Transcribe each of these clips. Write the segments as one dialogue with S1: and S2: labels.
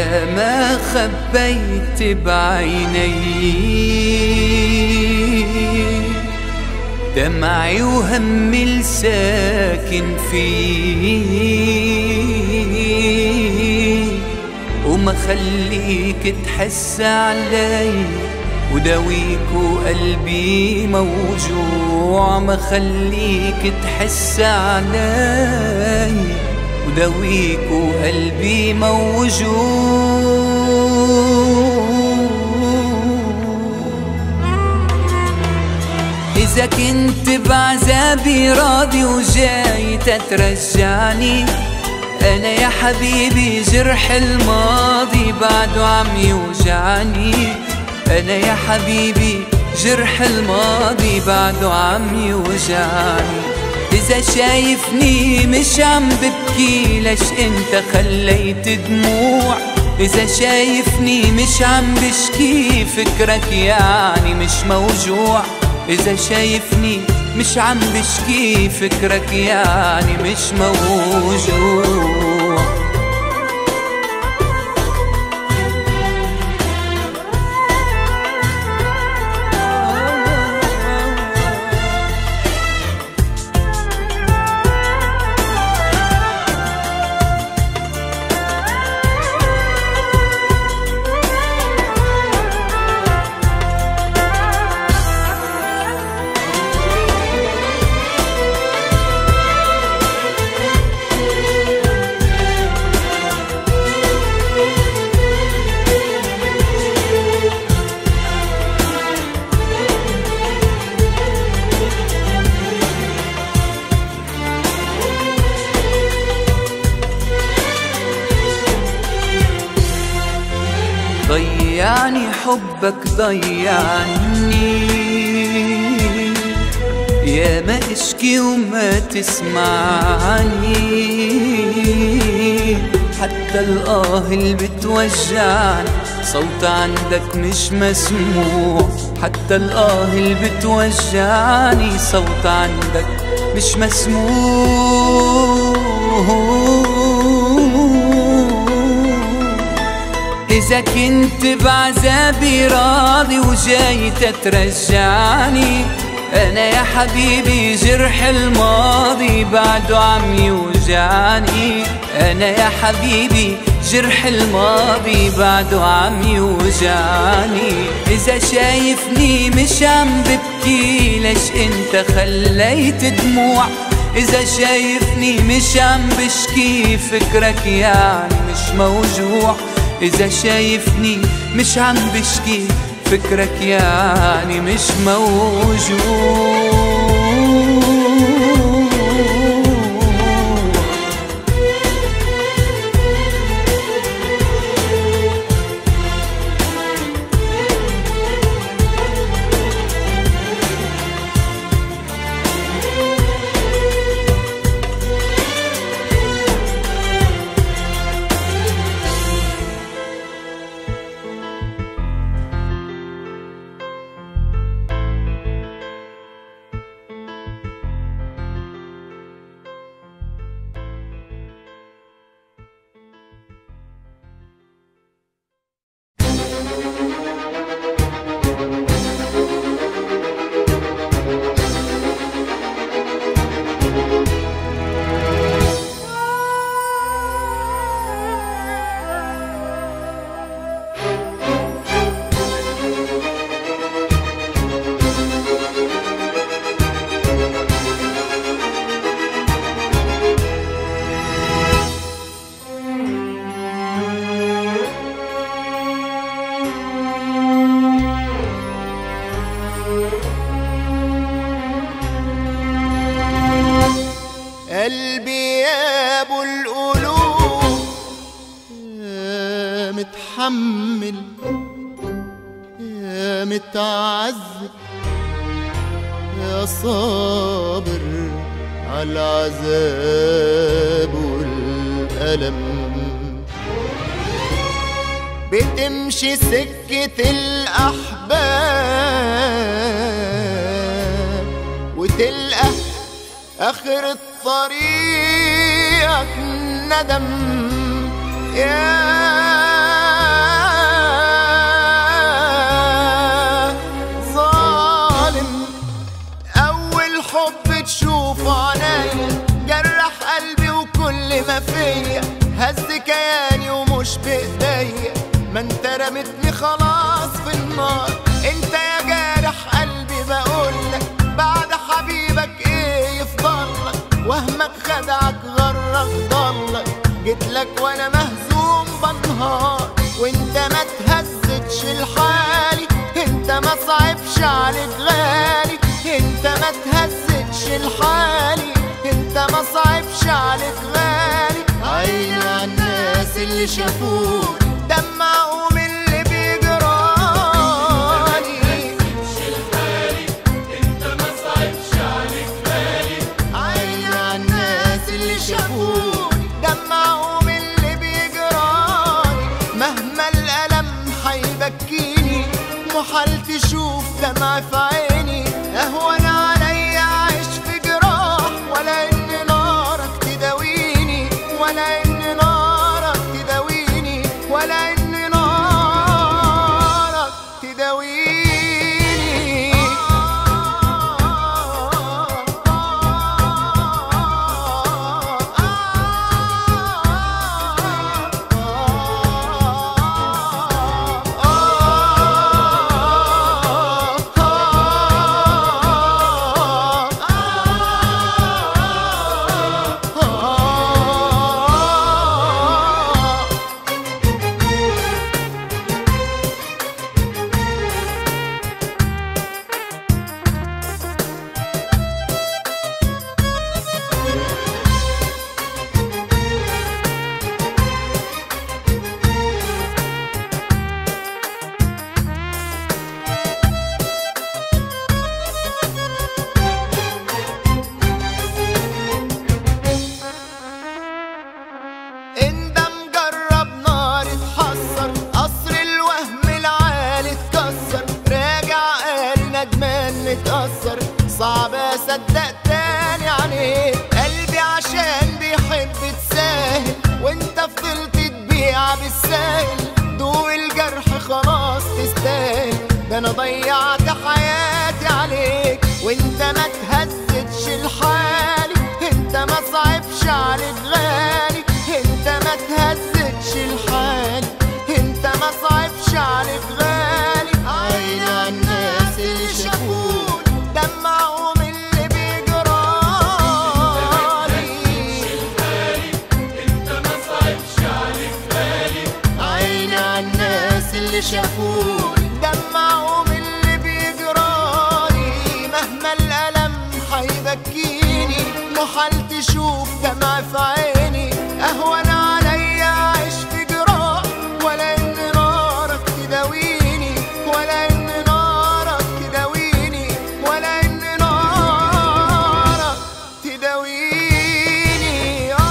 S1: يا ما خبيت بعيني دمعي وهمي الساكن فيه وما خليك تحس علي وداويك وقلبي موجوع ما خليك تحس علي وداويك وقلبي موجوع إذا كنت بعذابي راضي وجاي تترجعني أنا يا حبيبي جرح الماضي بعده عم يوجعني أنا يا حبيبي جرح الماضي بعده عم يوجعني إذا شايفني مش عم ببكي ليش أنت خليت دموع إذا شايفني مش عم بشكي فكرك يعني مش موجوع إذا شايفني مش عم بشكي فكرك يعني مش موجوع ضيعني حبك ضيعني يا ما اشكي وما تسمعني حتى الآه اللي بتوجعني صوت عندك مش مسموع حتى الآه اللي بتوجعني صوت عندك مش مسموع إذا كنت بعذابي راضي وجاي تترجعني أنا يا حبيبي جرح الماضي بعده عم يوجعني أنا يا حبيبي جرح الماضي بعده عم يوجعني إذا شايفني مش عم ببكي ليش أنت خليت دموع إذا شايفني مش عم بشكي فكرك يعني مش موجوع إذا شايفني مش عم بشكي فكرك يعني مش موجوع
S2: قلبي يا ابو القلوب يا متحمل يا متعذب يا صابر على العذاب والألم بتمشي سكة الأحباب وتلقى آخر الطريق ندم يا ياما فيا هز كياني ومش بايديا ما انت رمتني خلاص في النار انت يا جارح قلبي بقولك بعد حبيبك ايه يفضلك وهمك خدعك غرك ضلك جيتلك وانا مهزوم بنهار وانت ما تهزتش لحالي انت ما صعبش عليك غالي انت ما تهزتش لحالي انت ما صعبش عليك غالي عيني على الناس اللي شافوني دمعوا من اللي بيجرالي عيني على الناس اللي شافوني دمعوا من اللي بيجرالي مهما الألم هيبكيني محال تشوف دمع في عيني أهون عليا أعيش في جراح ولا إن نارك تداويني ولا إن نارك تداويني ولا إن نارك تداويني انت مجرب نار اتحسر قصر الوهم العالي اتكسر راجع قال ندمان متأثر صعب اصدق تاني عليك قلبي عشان بيحب تساهل وانت فضلت تبيع بالساهل دوق الجرح خلاص تستاهل ده انا ضيعت حياتي عليك وانت ما تهزتش لحالي انت ما صعبش عليك غالي انت ما تهزتش لحالي انت ما صعبش عليك غالي عيني على الناس اللي شافوني دمعوا من اللي بيجرالي عيني على الناس اللي شافوني دمعوا من اللي بيجرالي مهما الألم هيبكيني محال تشوف دمع في عيني أهون عليا أعيش في جراح ولا إن نارك تداويني ولا إن نارك تداويني ولا إن نارك تداويني آه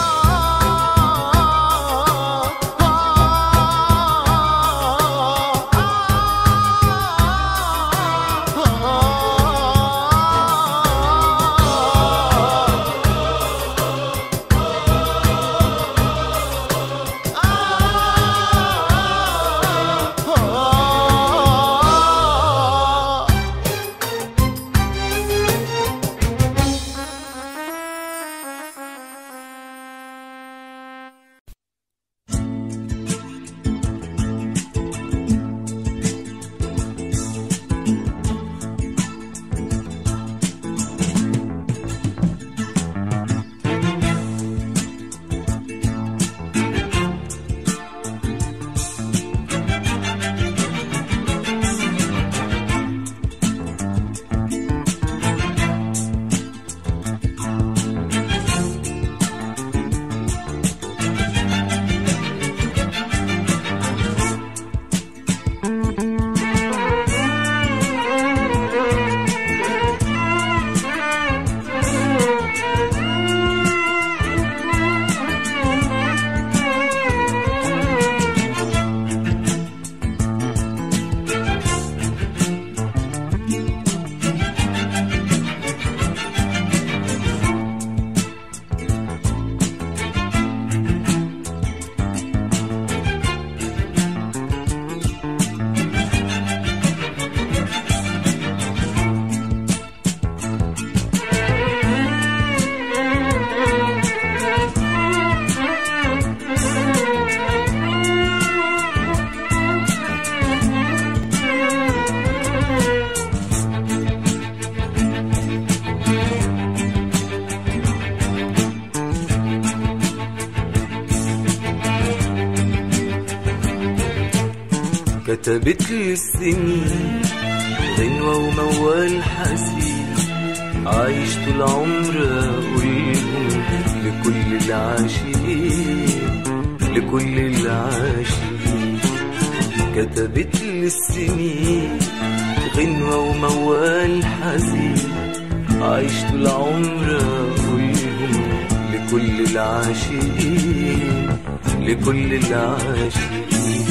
S3: كتبت لي السنين غنوة وموال حزين عايش طول عمر أقولهم لكل العاشقين لكل العاشقين كتبت لي السنين غنوة وموال حزين عايش طول عمر أقولهم لكل العاشقين لكل العاشقين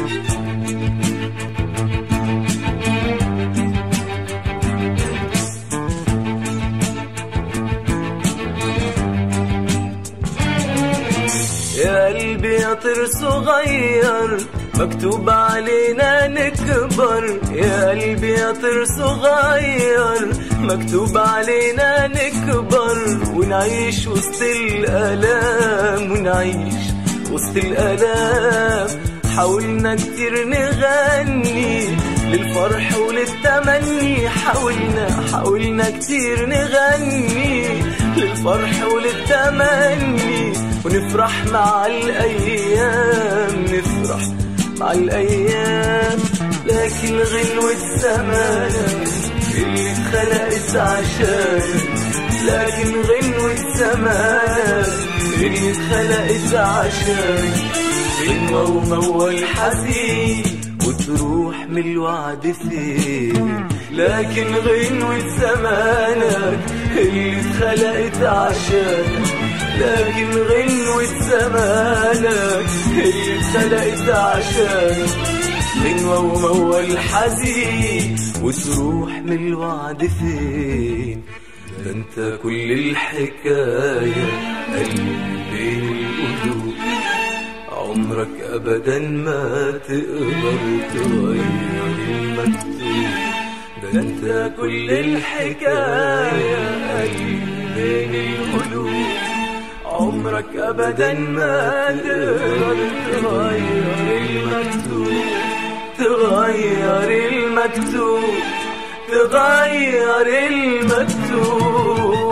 S3: يا قلبي يا طير صغير مكتوب علينا نكبر يا قلبي يا طير صغير مكتوب علينا نكبر ونعيش وسط الآلام ونعيش وسط الآلام حاولنا كتير نغني للفرح وللتمني حاولنا حاولنا كتير نغني للفرح وللتمني ونفرح مع الأيام نفرح مع الأيام لكن غنوة زمانك اللي اتخلقت عشانك لكن غنوة زمانك اللي اتخلقت عشانك غنوة وموال حزين وتروح من الوعد فين لكن غنوة زمانك اللي اتخلقت عشانك لكن غنوة زمانك اللي اتخلقت عشانك غنوة وموال حزين وتروح من الوعد فين ده انت كل الحكاية قلبي بين القلوب عمرك ابدا ما تقدر تغير المكتوب ده انت كل الحكاية قلبي بين القلوب عمرك ابدا ما تقدر تغير المكتوب تغير المكتوب تغير المكتوب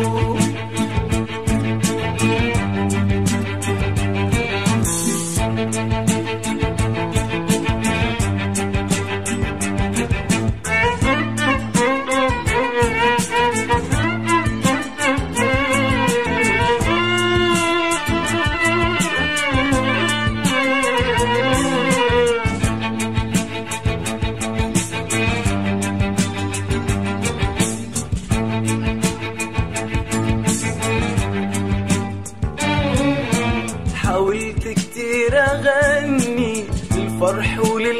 S3: حاولت كتير اغني للفرح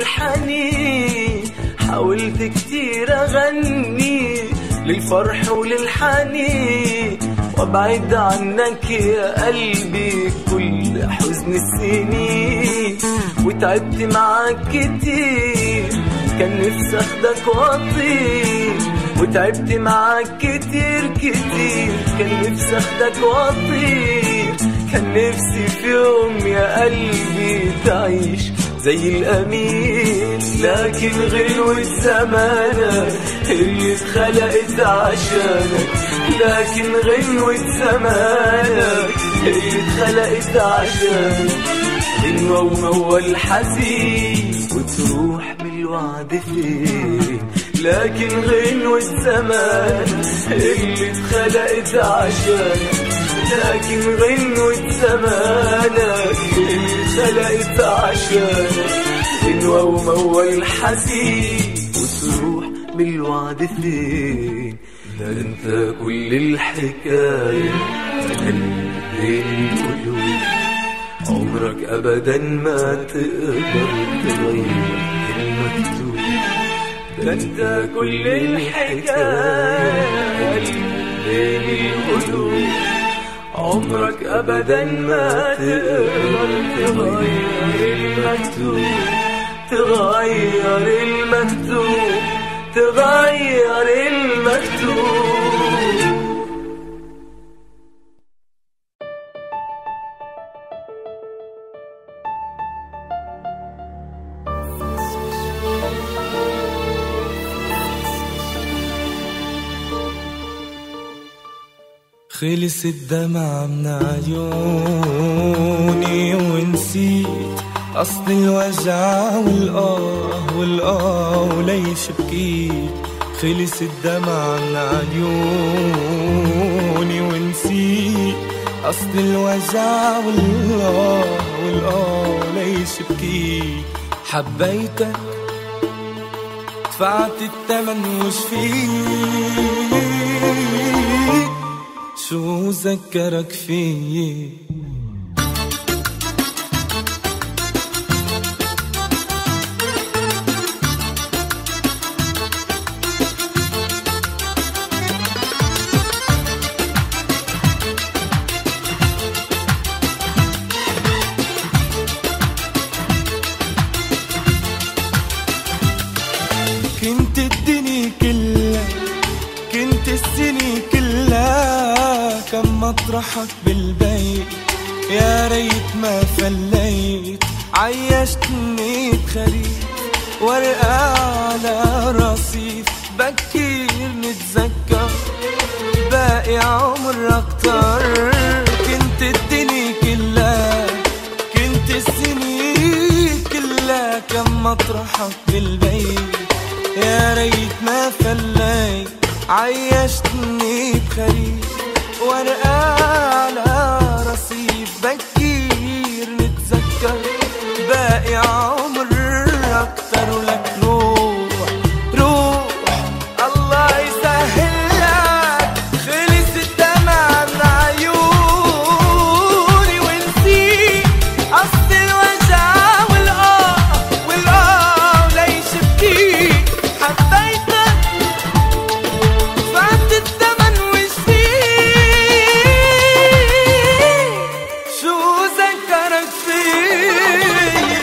S3: وللحنين حاولت كتير اغني للفرح وللحنين وابعد عنك يا قلبي كل حزن السنين وتعبت معاك كتير كان نفسي اخدك واطير وتعبت معاك كتير كتير كان نفسي اخدك واطير كان نفسي في يوم يا قلبي تعيش زي الأمين لكن غلوة زمانك اللي اتخلقت عشانك لكن غلوة زمانك اللي اتخلقت عشانك غنوة وموال حزين وتروح من الوعد فين لكن غنوة زمان اللي اتخلقت عشانك لكن غنوة زمانك اللي اتخلقت عشانك غنوة وموال حزين وتروح من الوعد فين ده انت كل الحكاية بين القلوب عمرك ابدا ما تقدر تغير المكتوب ده انت كل الحكاية بين القلوب عمرك ابدا ما تقدر تغير المكتوب تغير المكتوب تغير المكتوب
S4: خلص الدمع من عيوني ونسيت قصد الوجع والآه والآه وليش بكيت خلص الدمع من عيوني ونسيت قصد الوجع والآه والآه ليش بكيت حبيتك دفعت التمن وش فيه شو ذكرك فيه كنت الدنيا كلها كنت السنة كلها كم مطرحك بالبيت يا ريت ما فليت عيشتني بخريف ورقة على رصيف بكير نتذكر باقي عمر اكتر كنت الدنيا كلها كنت السنين كلها كم مطرحك بالبيت يا ريت ما فليت عيشتني بخريف ورقة على رصيف بكير نتذكر باقي عمر اكتر ولك روح روح الله يسهل لك خلص الدمع من عيوني ونسيت قصد الوجع والآه والآه ليش بكيت حبيتك دفعت الثمن وش فيه شو ذكرك فيه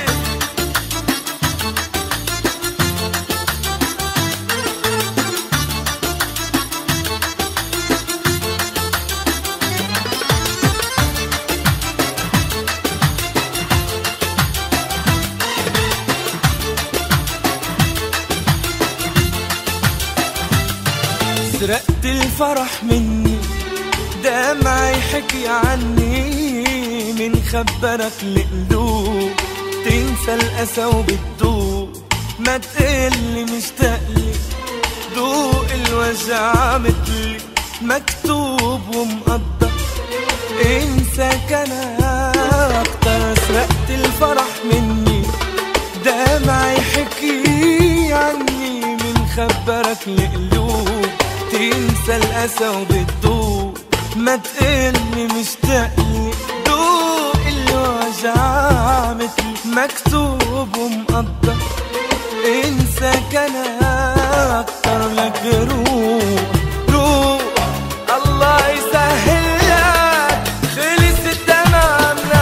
S4: سرقت الفرح مني دمعي حكي عني من خبرك القلوب تنسى الأسى وبتدوب ما تقلي مشتاقلي ذوق الوجع مثلي مكتوب ومقدر انسى كان اكتر سرقت الفرح مني دمعي حكي عني من خبرك القلوب تنسى الأسى وبتدوب ما تقلي مشتاقلي دوق الوجع مثل مكتوب ومقدر انسى كان اكتر لك روح روح الله يسهل لك خلص الدمع من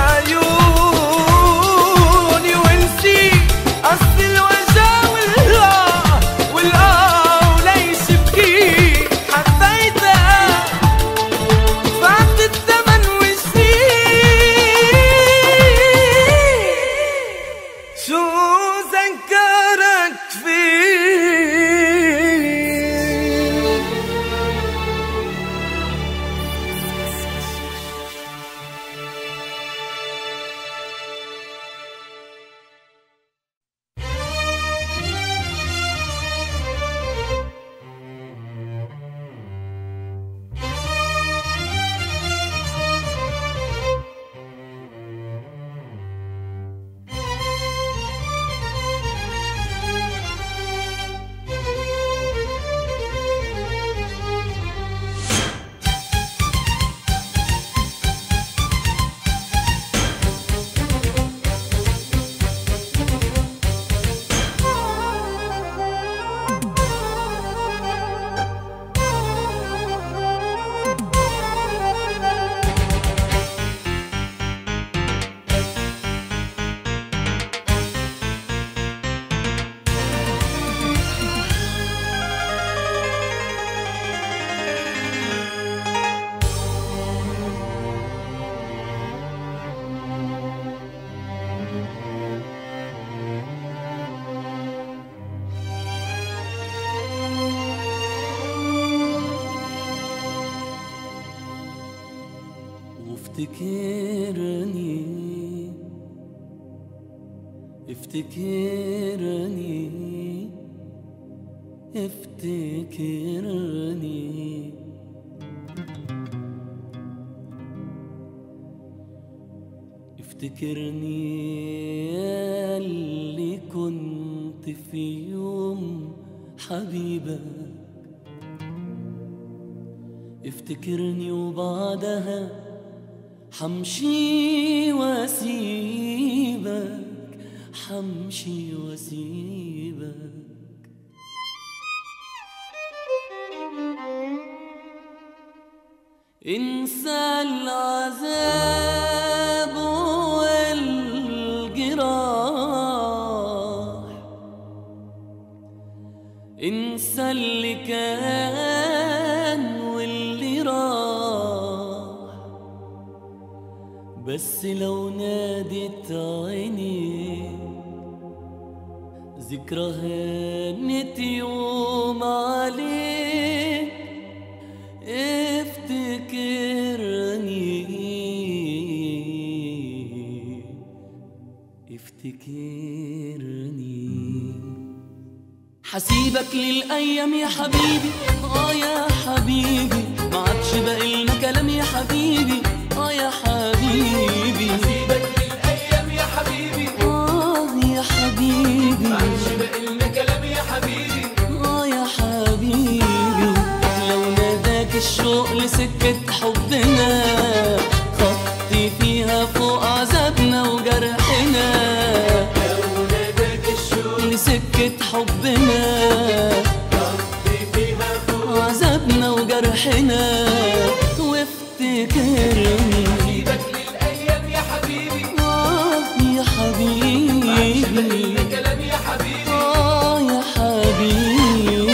S4: عيوني ونسيت قصد الوجع والآه والآه وليش بكيت حبيتك دفعت الثمن وش فيه شو ذكرك فيه وافتكرني
S5: افتكرني افتكرني افتكرني يا اللي كنت في يوم حبيبك افتكرني وبعدها حمشي واسيبك حمشي واسيبك انسى العذاب والجراح انسى اللي كان واللي راح بس لو نادت عيني ذكرى هانت يوم عليك افتكرني افتكرني حسيبك للأيام يا حبيبي آه يا حبيبي ما عادش باقي لنا كلام يا حبيبي آه يا حبيبي
S3: سيبك للايام يا حبيبي
S5: آه يا حبيبي
S3: معلش باقي لنا كلام يا حبيبي
S5: آه يا حبيبي لو ناداك الشوق لسكة حبنا خطي فيها فوق عذابنا وجرحنا
S3: لو ناداك الشوق
S5: لسكة حبنا
S3: قضي فيها فوق
S5: عذابنا وجرحنا وافتكرني
S3: سيبك للايام يا حبيبي
S5: آه يا
S3: معلش باقي
S5: حبيبي
S3: لنا كلام يا حبيبي
S5: آه يا حبيبي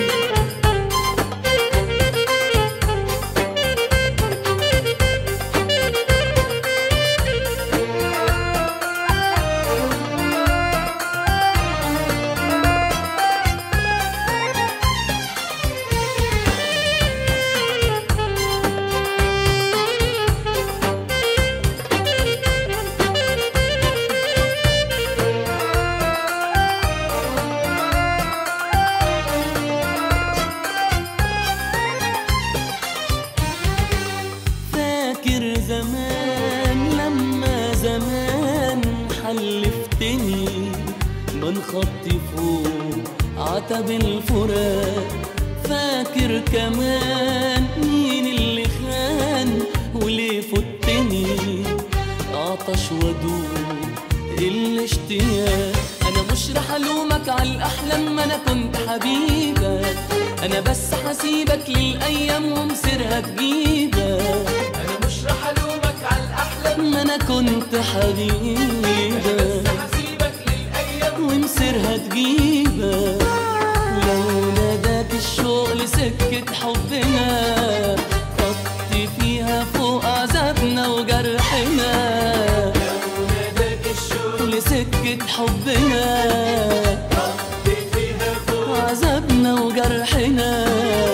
S5: فاكر زمان لما زمان حلفتني بنخط فوق عتب الفراق فاكر كمان مين اللي خان وليه فتني عطش ودوب الاشتياق انا مش رح الومك على الاحلام ما انا كنت حبيبك انا بس حسيبك للايام ومصيرها تجيبك
S3: انا مش رح الومك على الاحلام
S5: ما انا كنت حبيبك
S3: بس هسيبك للايام
S5: ومصيرها تجيبك لو ناداك الشوق لسكة حبنا خطي فيها فوق عذابنا وجرحنا
S3: لو ناداك الشوق
S5: لسكة حبنا
S3: قضي فيها فوق
S5: عذابنا وجرحنا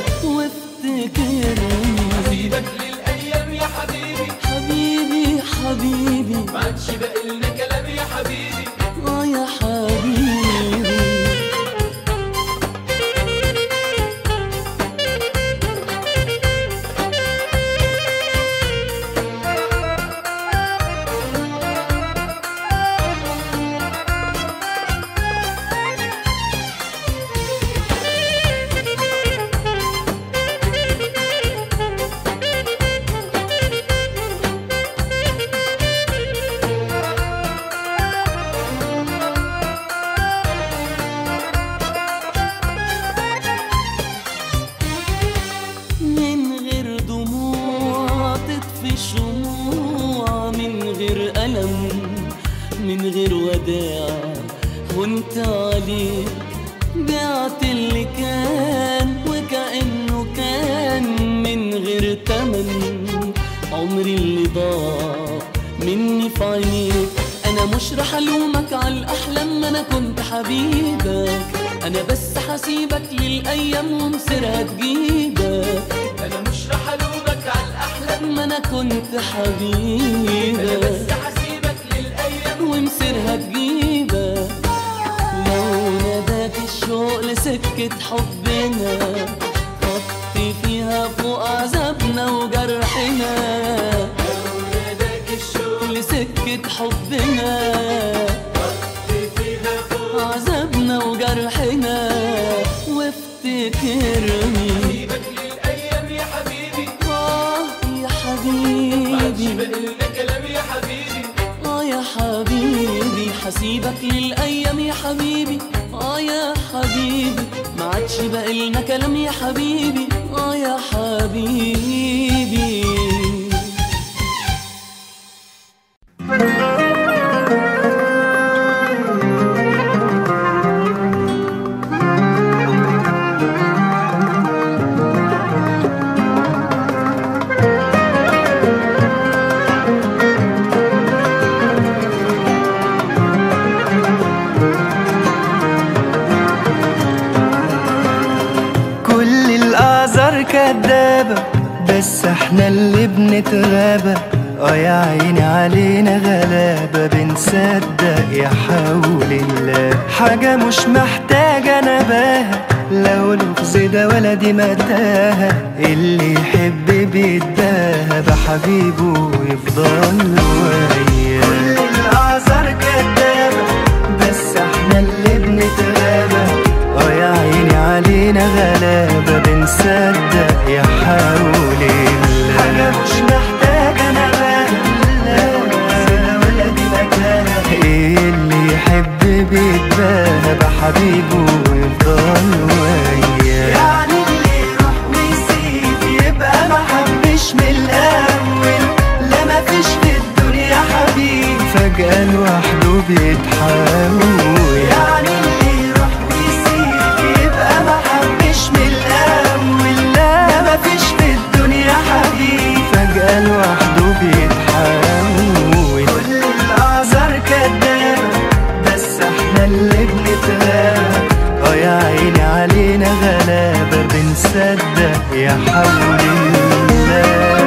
S5: وافتكرني
S3: سيبك للايام يا حبيبي
S5: حبيبي حبيبي
S3: ما عادش باقي لنا كلام يا حبيبي
S5: اه يا حبيبي من غير دموع تطفي شموع من غير ألم من غير وداع وانت عليك بعت اللي كان وكأنه كان من غير تمن عمري اللي ضاع مني في عينيك انا مش رح الومك على الاحلام ما انا كنت حبيبك انا بس حسيبك للايام ومصيرها تجيبك
S3: انا مش رح الومك على الاحلام
S5: ما انا كنت
S3: انا
S5: حبيبك
S3: بس هسيبك للايام
S5: ومصيرها تجيبك لسكة حبنا خطي فيها فوق عذابنا وجرحنا
S3: وناداك الشوق
S5: لسكة حبنا عذابنا وجرحنا وافتكرني
S3: سيبك للايام يا حبيبي
S5: آه يا
S3: ما عادش
S5: حبيبي
S3: بقلنا كلام يا حبيبي
S5: آه يا حبيبي حسيبك للأيام يا حبيبي آه يا حبيبي ما عادش بقلنا كلام يا حبيبي آه يا حبيبي
S4: كل الأعذار كدابة بس احنا اللي بنتغابى اه يا عيني علينا غلابة بنصدق يا حول الله حاجة مش محتاجة نباهة لو لغز ده ولا دي متاهة اللي يحب بيتباهى بحبيبه يفضل وياه كل الأعذار كدابة بس احنا اللي بنتغابى اه يا عيني علينا غلابة بنصدق يا حول الله حاجة مش محتاجة نباهة ولا دي مكانة ايه اللي يحب بيتباهى بحبيبه ويفضل وياه يعني اللي يروح ويسيب يبقى ما حبش من الأول لا ما فيش في الدنيا حبيب فجأة لوحده بيتحول يعني اللي يروح ويسيب يبقى ما حبش من الأول لا ما فيش في الدنيا حبيب فجأة لوحده بيتحول كل الأعذار كدابة بس احنا اللي بنتغابى اه يا عيني علينا غلابة بنصدق يا حول الله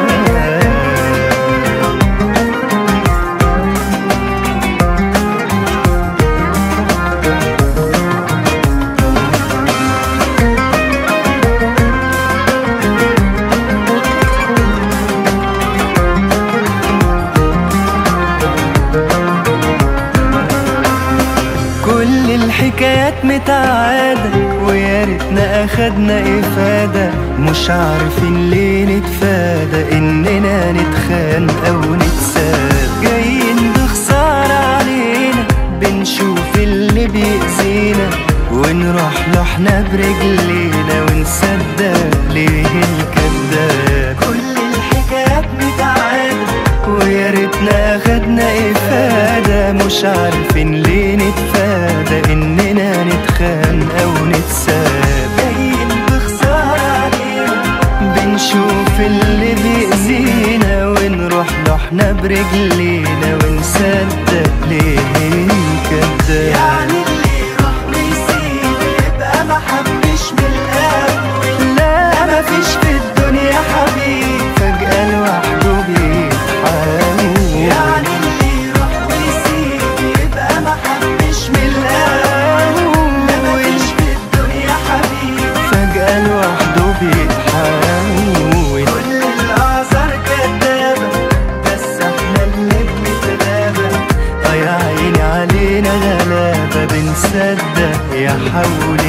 S4: كل الحكايات متعادة ويا ريتنا اخدنا افادة مش عارفين ليه نتفادى اننا نتخان او نتساب جايين بخسارة علينا بنشوف اللي بيأذينا ونروح له احنا برجلينا ونصدق ليه الكذاب كل الحكايات متعادة ويا ريتنا اخدنا افادة مش عارفين ليه نتفادى اننا نتخان او نتساب جايين بخسارة علينا بنشوف اللي بيأذينا ونروح له احنا برجلينا ونصدق ليه كداب يعني اللي يروح ويسيب يبقى ما حبش من الاول لا ما فيش في الدنيا حبيب فجأة لوحده بيتحول يعني اللي يروح ويسيب يبقى ما حبش من الاول لا ما فيش في الدنيا حبيب فجأة لوحده بيتحول كل الأعذار كدابة بس احنا اللي بنتغابى اه يا عيني علينا غلابة بنصدق يا حول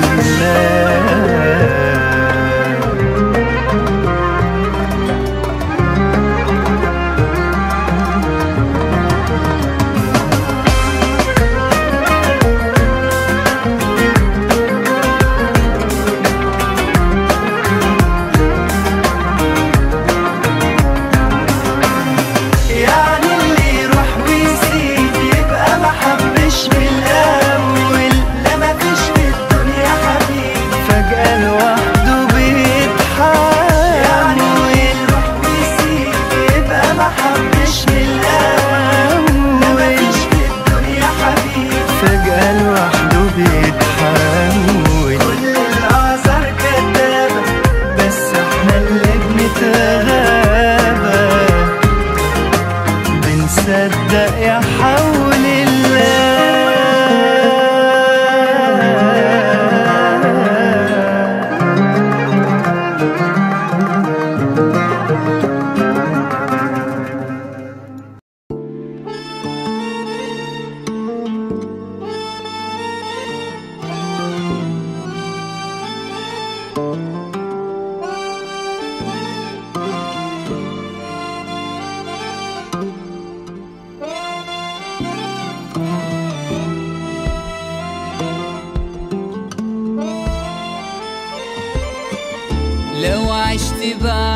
S4: الله يعني اللي يروح ويسيب يبقى ما حبش من الاول لا ما فيش في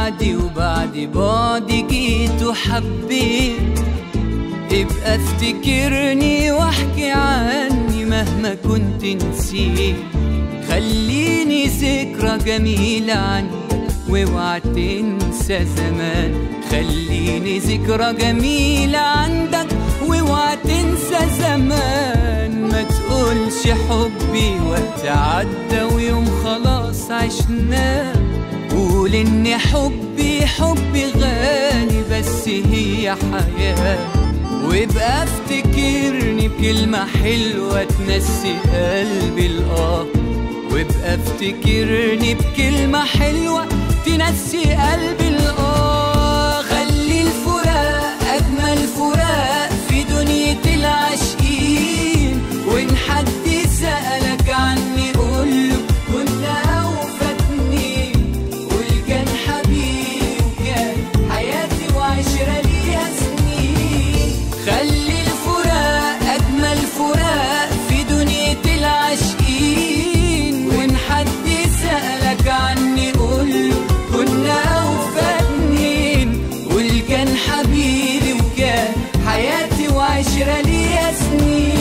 S1: بعدي وبعد بعدي جيت وحبيت ابقى افتكرني واحكي عني مهما كنت نسيت خليني ذكرى جميلة عندك واوعى تنسى زمان خليني ذكرى جميلة عندك واوعى تنسى زمان ما تقولش حبي وقت عدى ويوم خلاص عشناه قول ان حبي حبي غالي بس هي حياه وابقى افتكرني بكلمة حلوة تنسي قلبي الآه وابقى افتكرني بكلمة حلوة تنسي قلبي الآه خلي الفراق أجمل فراق في دنيا العاشقين وإن حد سألك عني قوله كنا أوفى اتنين قول كان حبيبي وكان حياتي وعشرة ليها سنين خلي الفراق أجمل فراق في دنيا العاشقين وإن حد سألك عني قوله كنا أوفى اتنين قول كان حبيبي وكان حياتي وعشرة ليها سنين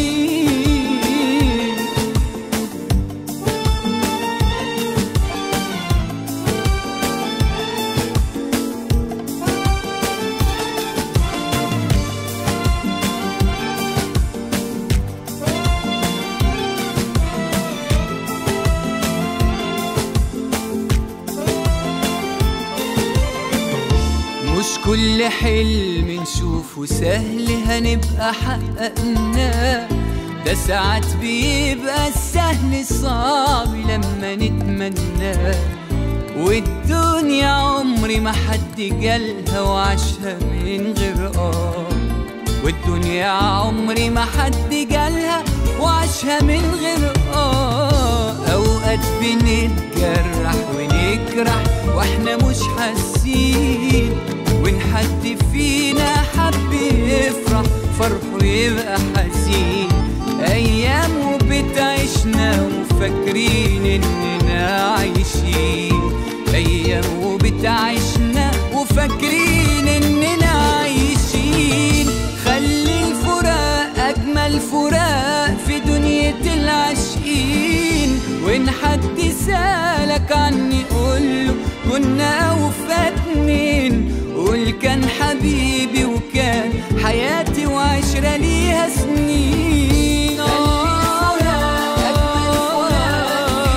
S1: مش كل حلم نشوفه سهل هنبقى حققناه ده ساعات بيبقى السهل صعب لما نتمناه والدنيا عمري ما حد جالها وعاشها من غير اه والدنيا عمري ما حد جالها وعاشها من غير اه اوقات بنتجرح ونجرح واحنا مش حاسين وان حد فينا حب يفرح فرحه يبقى حزين ايام وبتعيشنا وفاكرين اننا عايشين ايام وبتعيشنا وفاكرين اننا عايشين خلي الفراق اجمل فراق في دنيا العاشقين وان حد سالك عني قوله كنا اوفى اتنين قول كان حبيبي وكان حياتي وعشرة ليها سنين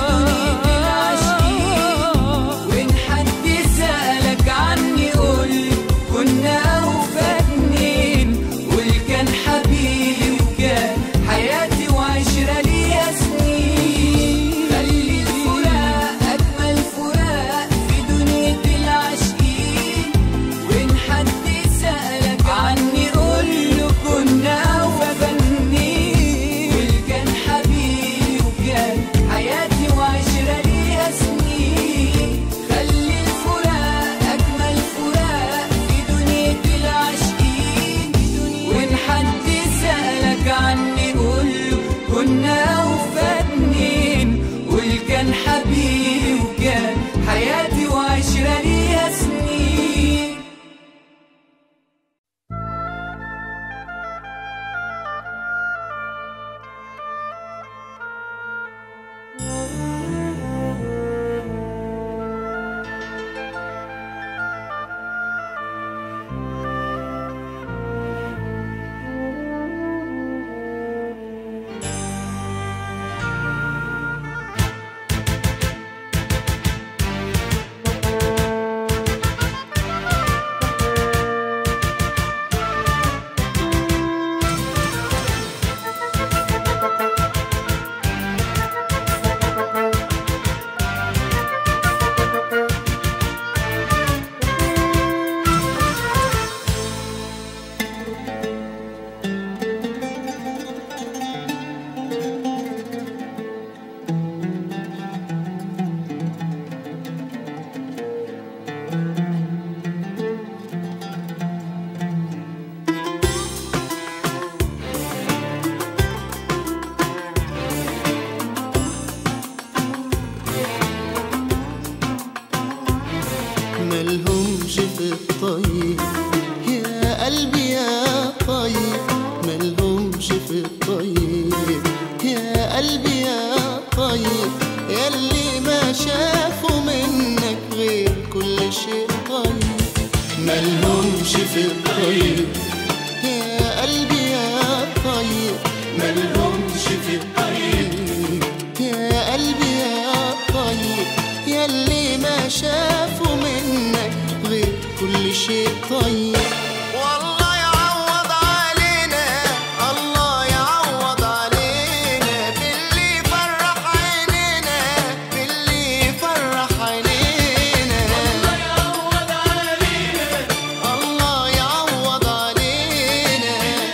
S2: ملهمش في الطيب يا قلبي يا طيب ملهمش في الطيب يا قلبي يا طيب ياللي ما شافوا منك غير كل شيء طيب والله يعوض علينا الله يعوض علينا باللي فرح عينينا باللي فرح عينينا الله يعوض علينا الله يعوض علينا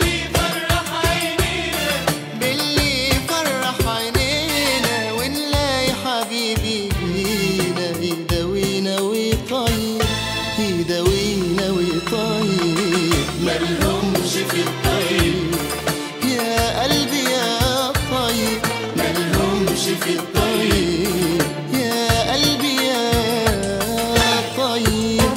S2: باللي فرح عينينا ونلاقي حبيبي لينا يداوينا ويطيب يداوينا ويطيب ملهمش في الطيب يا قلبي يا طيب ملهمش في الطيب يا قلبي يا طيب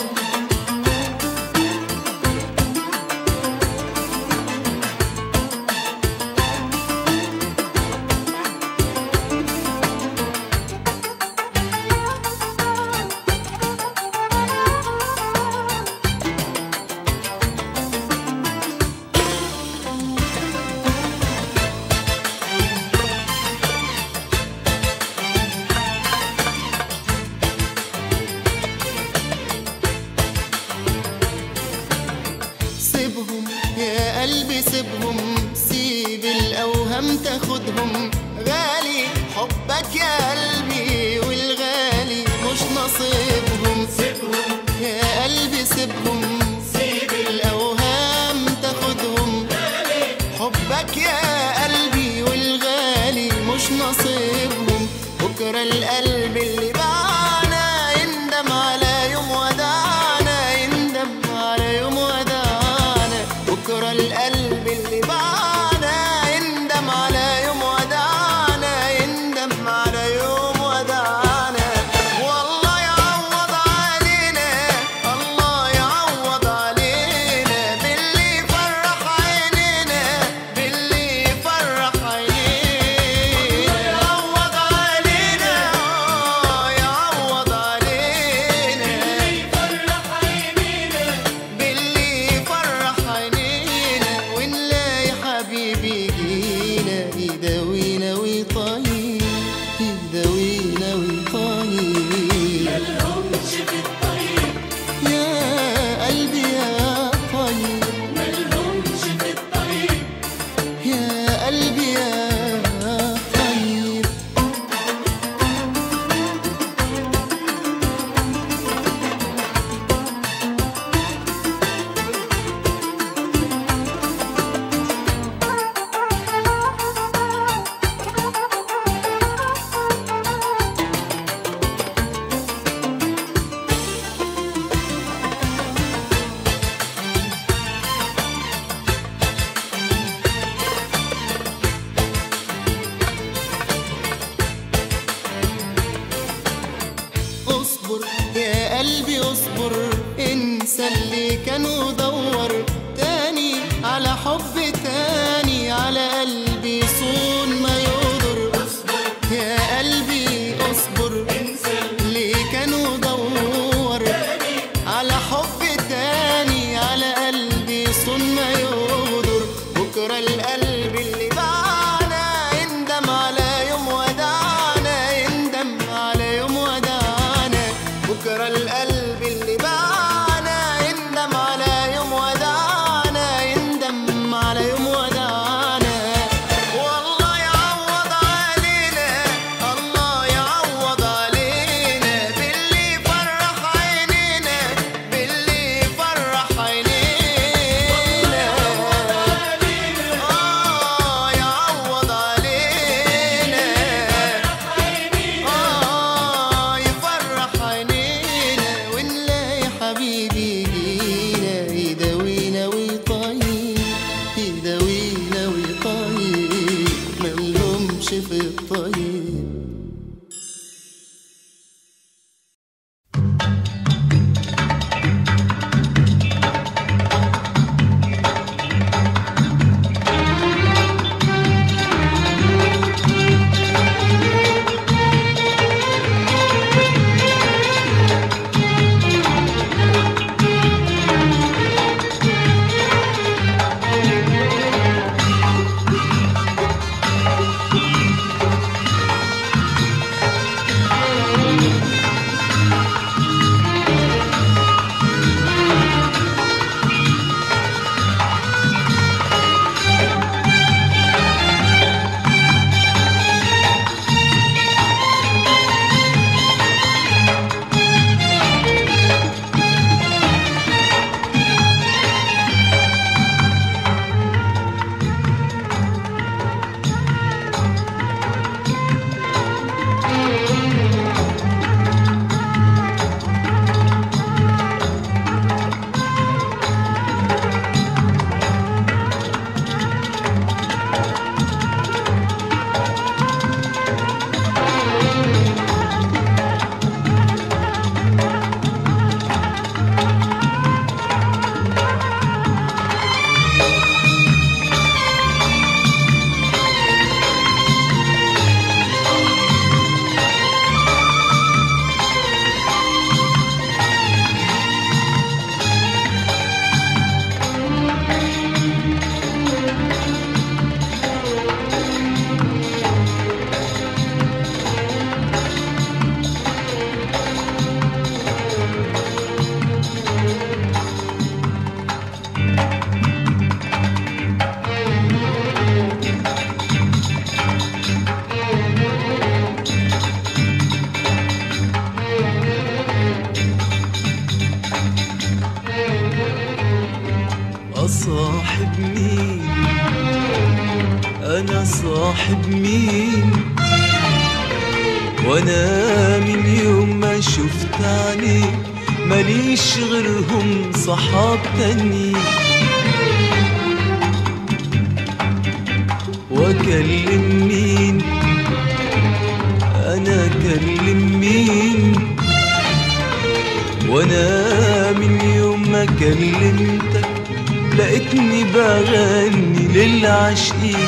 S2: سيبهم يا قلبي سيبهم سيب الأوهام تاخدهم غالي حبك يا قلبي والغالي مش نصيبهم سيبهم يا قلبي سيبهم سيب الأوهام تاخدهم حبك يا قلبي والغالي مش نصيبهم بكرة القلب اللي باعنا يندم على يوم وداعنا يندم على يوم وداعنا بكرة القلب اللي باعنا يندم على يوم وداعنا يندم على يوم وداعنا والله يعوض علينا الله يعوض علينا باللي فرح عينينا باللي فرح عينينا يعوض علينا آه، يعوض علينا باللي فرح عينينا ونلاقي حبيبي جينا يداوينا ويطيب يداوينا ويطيب ملهمش في الطيب يا قلبي يا طيب ملهمش في الطيب يا قلبي يا طيب اصبر يا قلبي اصبر انسى اللي كان ودور تاني على حب تاني على قلبي صون ما يقدر اصبر يا قلبي اصبر انسى اللي كان ودور على حب تاني على قلبي صون ما يقدر بكرة القلب اللي باعنا يندم على يوم وداعنا يندم على يوم وداعنا بكرة القلب اللي باعنا يندم على يوم وداعنا يندم على يوم وداعنا والله يعوض علينا الله يعوض علينا باللي فرح عينينا باللي فرح عينينا آه
S6: أصاحب مين أنا صاحب مين وأنا من يوم ما شفت عليك ماليش غيرهم صحاب تانيين واكلم مين انا اكلم مين وانا من يوم ما كلمتك لقيتني بغني للعاشقين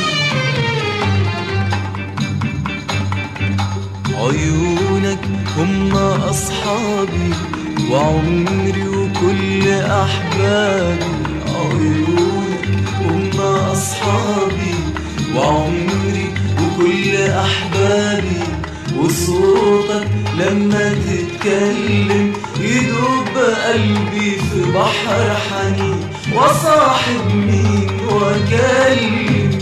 S6: عيونك هم اصحابي وعمري وكل احبابي عيونك هم اصحابي وعمري وكل احبابي وصوتك لما تتكلم يدوب قلبي في بحر حنين وصاحب مين واكلم مين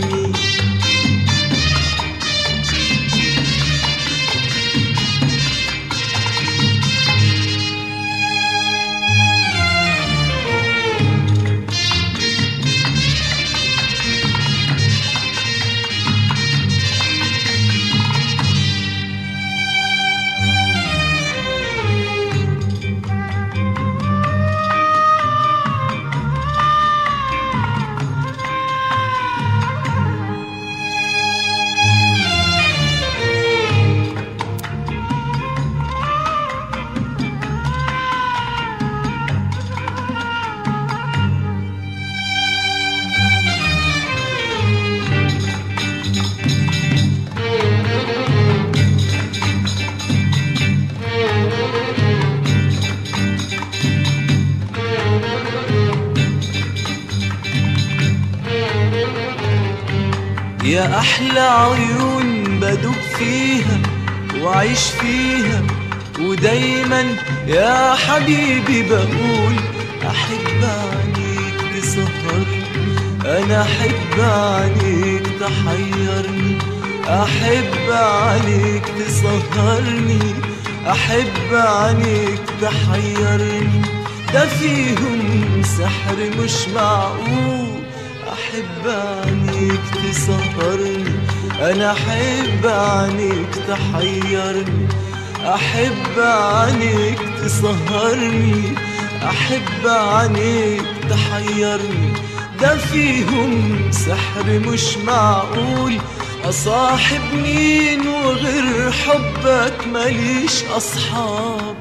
S6: يا أحلى عيون بدوب فيها وعيش فيها ودايما يا حبيبي بقول أحب عينيك تسهرني أنا أحب عينيك تحيرني أحب عينيك تسهرني أحب عينيك تحيرني ده فيهم سحر مش معقول أحب عينيك تسهرني أنا أحب عينيك تحيرني أحب عينيك تسهرني أحب عينيك تحيرني ده فيهم سحر مش معقول أصاحب مين وغير حبك ماليش أصحاب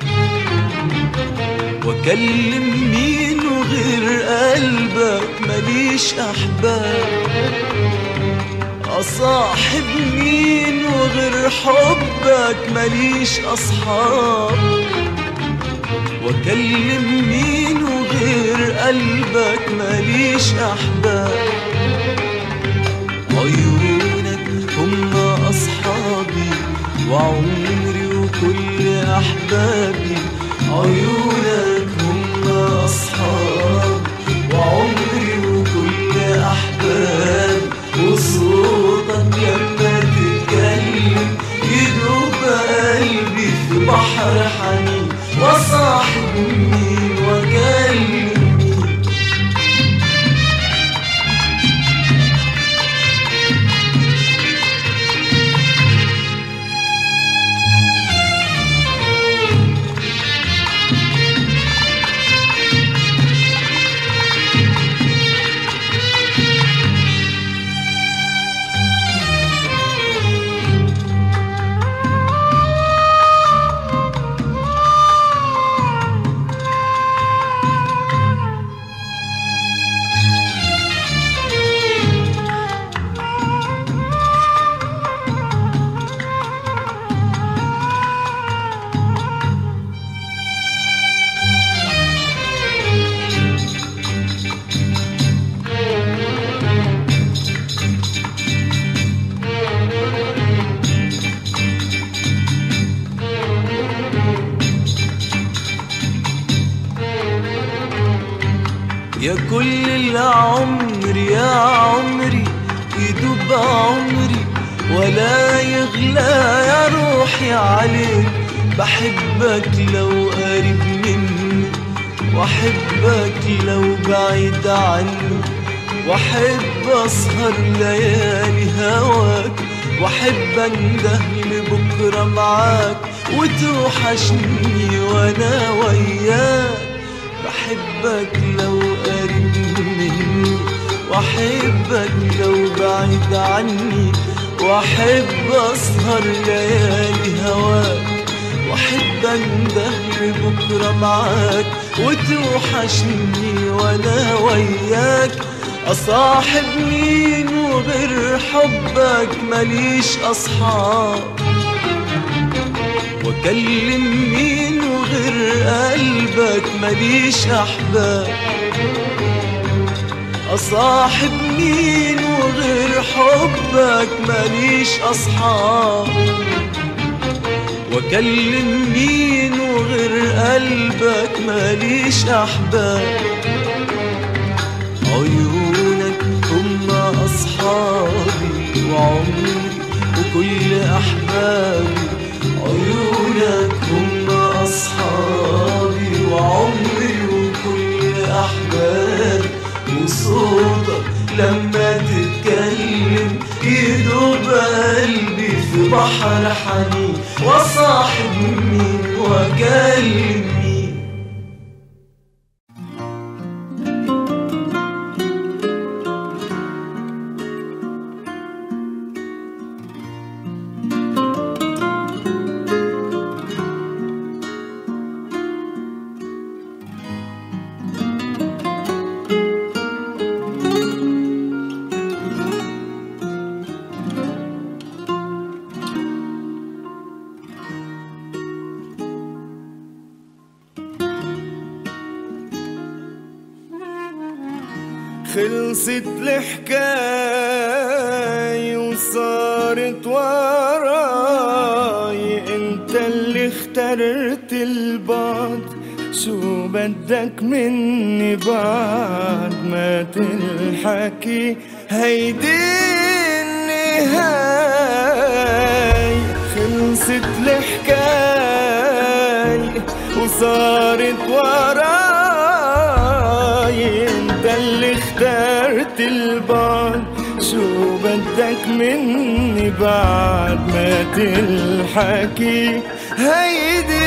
S6: واكلم مين وغير قلبك ماليش احباب اصاحب مين وغير حبك ماليش اصحاب واكلم مين وغير قلبك ماليش احباب عيونك هم اصحابي وعمري وكل احبابي عيونك هم أصحاب وعمري وكل أحباب وصوتك لما تتكلم يدوب قلبي في بحر حنين وصاحب مين وكلم مين يا كل العمر يا عمري يدوب عمري ولا يغلى يا روحي عليك بحبك لو قريب مني واحبك لو بعيد عني واحب اسهر ليالي هواك واحب انده لبكره معاك وتوحشني وانا وياك بحبك لو قريب مني واحبك لو بعيد عني واحب اسهر ليالي هواك واحب انده لبكره معاك وتوحشني وانا وياك اصاحب مين وغير حبك ماليش اصحاب واكلم مين وغير قلبك ماليش احباب اصاحب مين وغير حبك ماليش اصحاب واكلم مين وغير قلبك ماليش احباب عيونك هم اصحابي وعمري وكل احبابي عيونك هم اصحابي وعمري وكل احبابي وصوتك لما تتكلم يدوب قلبي في بحر حنين وصاحب مين واكلم مين
S4: خلصت الحكاية وصارت وراي انت اللي اخترت البعد شو بدك مني بعد ما تلحكي هيدي النهاية خلصت الحكاية وصارت وراي انت اللي اخترت البعد شو بدك مني بعد ما تلحكي هيدي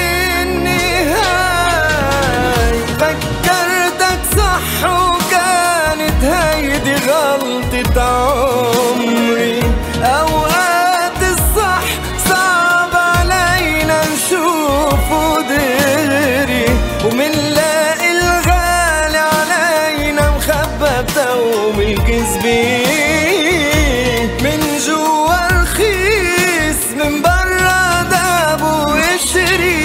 S4: النهاية فكرتك صح وكانت هيدي غلطة عمري أوقات الصح صعب علينا نشوفه دغري ومنلاقي الغالي علينا مخبى بتوم الكذبي من جوا رخيص من برا داب وقشري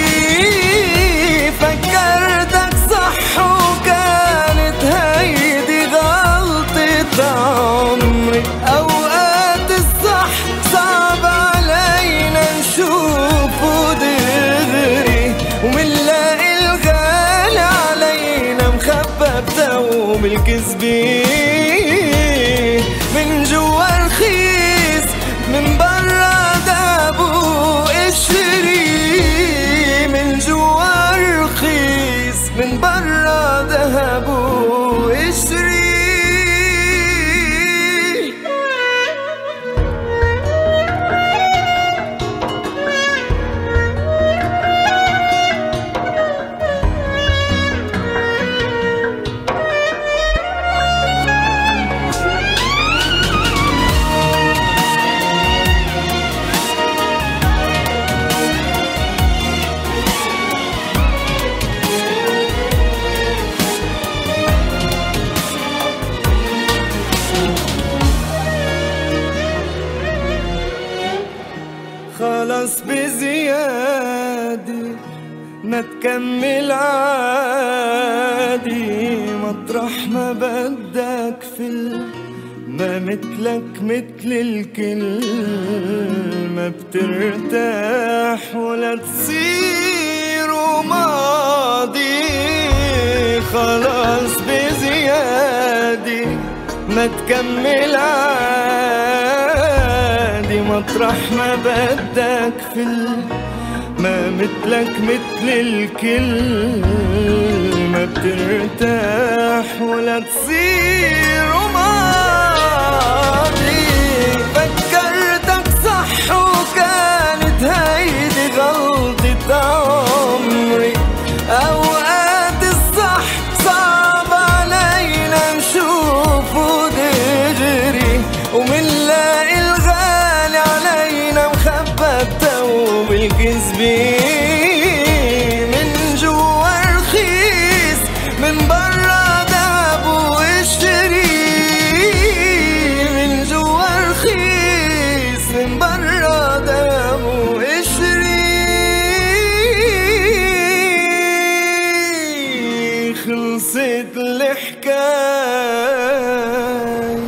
S4: فكرتك صح وكانت هيدي غلطة عمري أوقات الصح صعب علينا نشوفه دغري ومنلاقي الغالي علينا مخبى بتوم الكذبي من جوا رخيص من برا داب وقشري من جوا رخيص من برا ذهب وقشري خلص بزيادة ما تكمل عادي مطرح ما بدك في ما مثلك مثل الكل ما بترتاح ولا تصير ماضي خلاص بزيادة ما تكمل عادي مطرح ما بدك في ال- ما مثلك مثل الكل ما بترتاح ولا تصير ماضي فكرتك صح وكانت هيدي غلطة عمري أوقات الصح صعب علينا نشوفه دغري ومنلاقي الغالي علينا مخبى التوب الكذبي من جوا رخيص من برا دهب وقشري من جوا رخيص من برا دهب وقشري خلصت الحكايه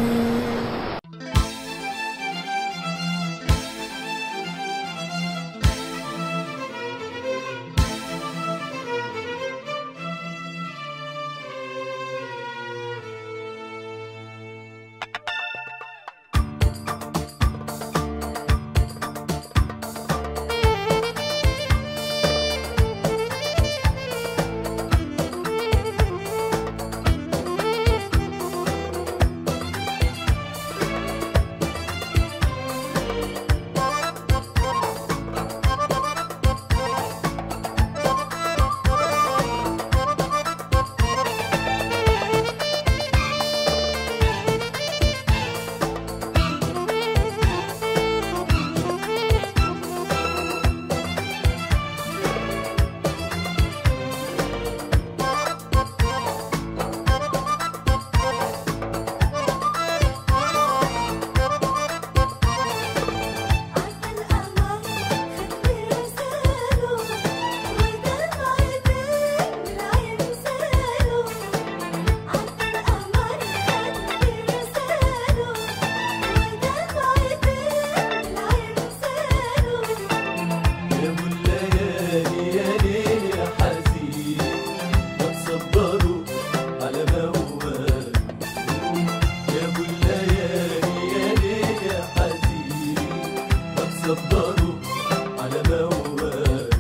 S3: يا ابو الليالي يا ليل يا حزين ما تصبروا على موال يا ابو الليالي يا ليل يا حزين ما تصبروا على موال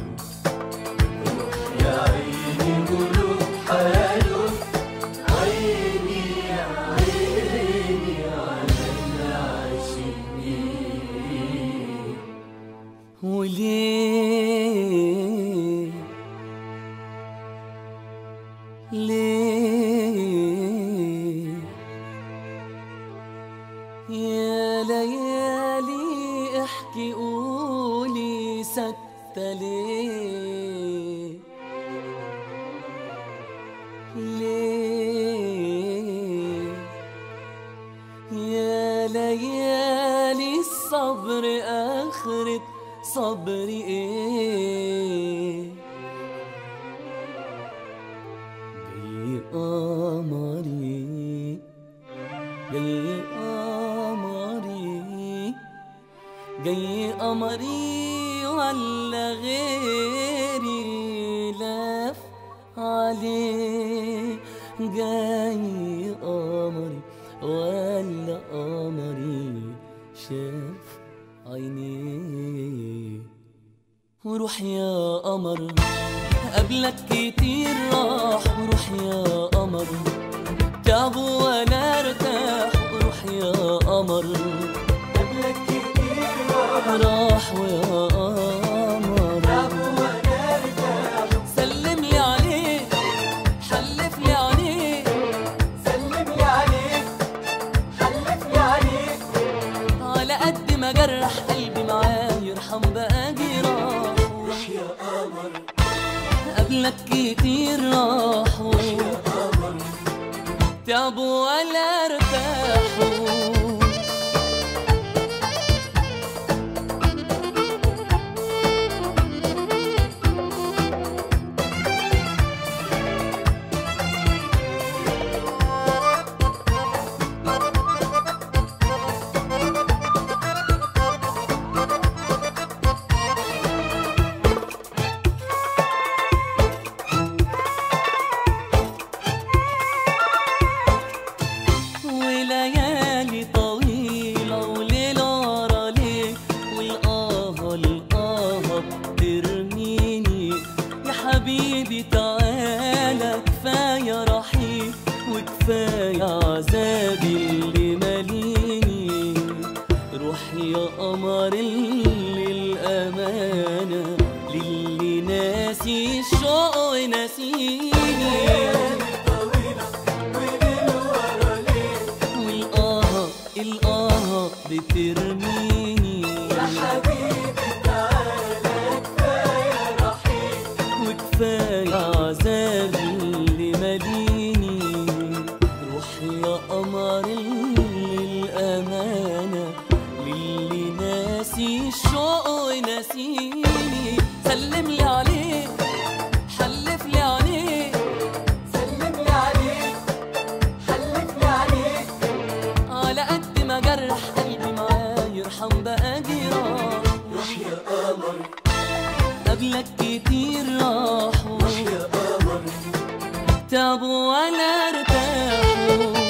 S3: يا عيني قولوا حاله عيني يا عيني على العاشقين
S5: وليه ليه يا ليالي احكي قولي سكتة ليه ليه يا ليالي الصبر آخرة صبري إيه جاي قمري جاي قمري جاي قمري ولا غيري لف عليه جاي قمري ولا قمري شاف عينيه وروح يا قمر قبلك كتير راح وروح يا قمر تعبوا ولا ارتاح وروح يا قمر
S3: قبلك كتير
S5: راح ويا قمر سلم لي عليه حلف لي عليه
S3: سلم لي عليك حلف لي عليك
S5: على قد ما جرح قلبي معاه يرحم بقى جراح وروح يا قمر قبلك كتير راحوا تعبوا ولا ارتاحوا وليالي يا قمر للأمانة للي ناسي الشوق وناسيني سلم لي عليه حلف لي عليه
S3: سلم لي عليك حلف لي عليك
S5: على قد ما جرح قلبي معاه يرحم بقى جراح
S3: روح يا قمر
S5: قبلك كتير راحوا
S3: روح يا قمر
S5: تعبوا ولا ارتاحوا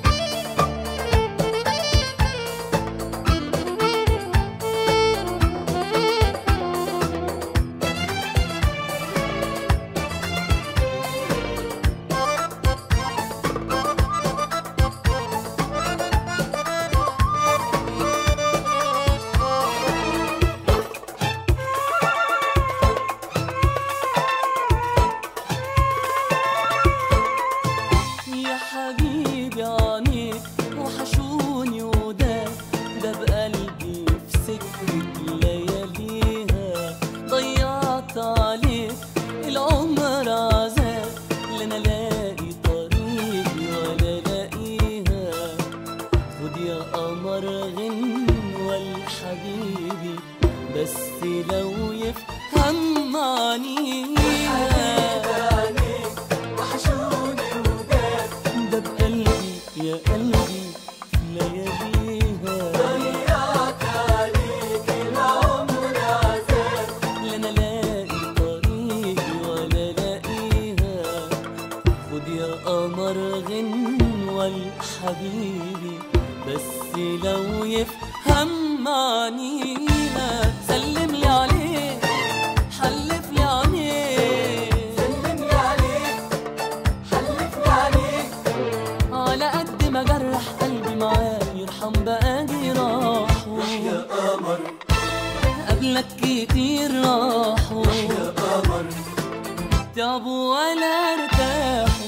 S5: يا حبيبي عينيك وحشوني وده ده بقلبي في سكة لياليها ضيعت عليك العمر عذاب لا انا الاقي طريقي ولا الاقيها خد يا قمر غنوة لحبيبي بس لو يفهم معنيها
S3: عليك وحشوني وداد
S5: ده بقلبي يا قلبي في لياليها
S3: ضيعت عليك العمر عذاب
S5: لا انا الاقي طريقي ولا الاقيها خد يا قمر غنوة لحبيبي بس لو يفهم معنيها سلم لي عليه حلف لي عليه
S3: سلم لي عليك حلف لي عليك
S5: على قد ما جرح قلبي معاه يرحم بقى جراحه
S3: يا قمر
S5: قبلك كتير راحوا
S3: يا قمر
S5: تعبوا ولا ارتاحوا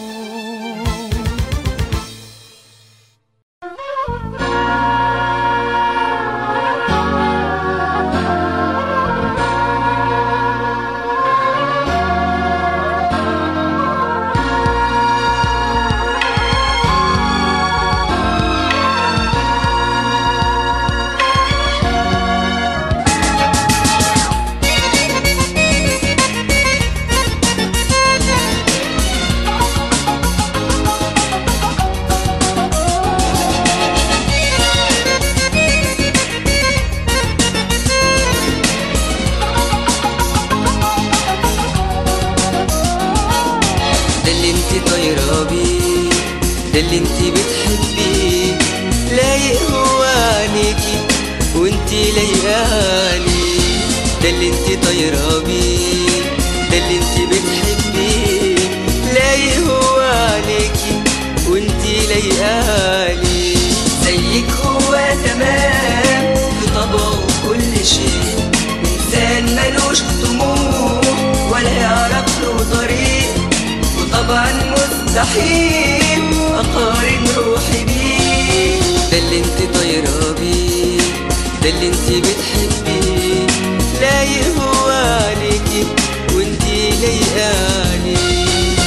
S6: ده اللي انت طايره بيه ده اللي انت بتحبيه لايق هو عليكي وانت لايقالي ده اللي انت طايره بيه ده اللي انت بتحبيه لايق هو عليكي وانت لايقالي زيك هو تمام بطبعه كل شيء انسان ملوش طموح ولا يعرف له طريق وطبعا مستحيل اقارن روحي بيه ده اللي انت طايره بيه ده اللي انت بتحبيه لايق هو عليكي وانت لايقالي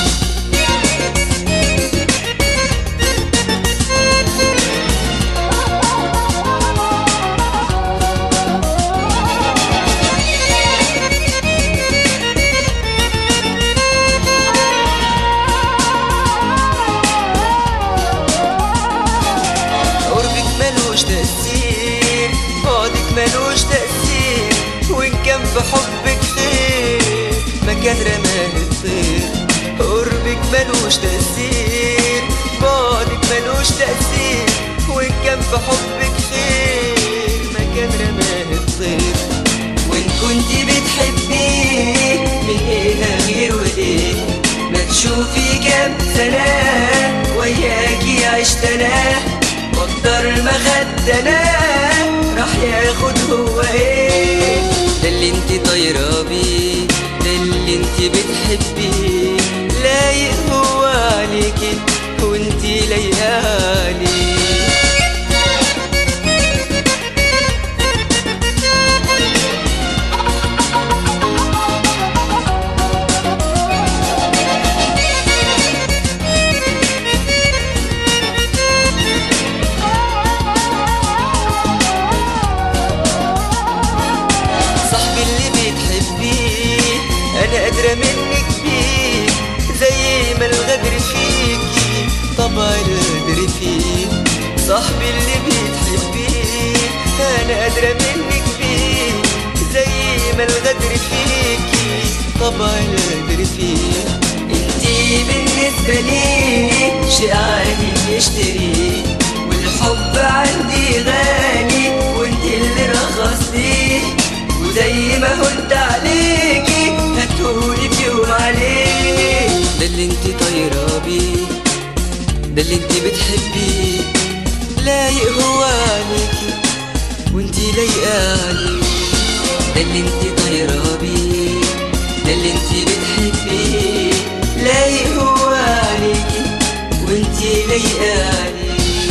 S6: قربك ملوش تأثير بعدك ملوش تأثير وإن كان في حبك خير مكان رماه الطير قربك ملوش تأثير بعدك ملوش تأثير وإن كان في حبك خير مكان رماه الطير وإن كنت بتحبيه من إيه غير وإيه ما تشوفي كام سنة وياكي عشت أنا واكتر ما خدت أنا راح ياخد هو إيه ده اللي انت طايرة بيه ده اللي انت بتحبيه لايق هو عليكي وانت لايقالي صاحبي اللي بتحبيه انا قادرة منك بيه زي ما الغدر فيكي طبع الغدر فيه انتي بالنسبة لي شيء عادي يشتري والحب عندي غالي وانتي اللي رخصتيه وزي ما هنت عليكي هتقولي في يوم عليه ده اللي انتي طايرة بيه ده اللي انتي بتحبيه لايق هو عليكي وانتي لايقة عليه ده اللي انتي طايرة بيه ده اللي انتي بتحبيه لايق هو عليكي وانتي لايقة عليه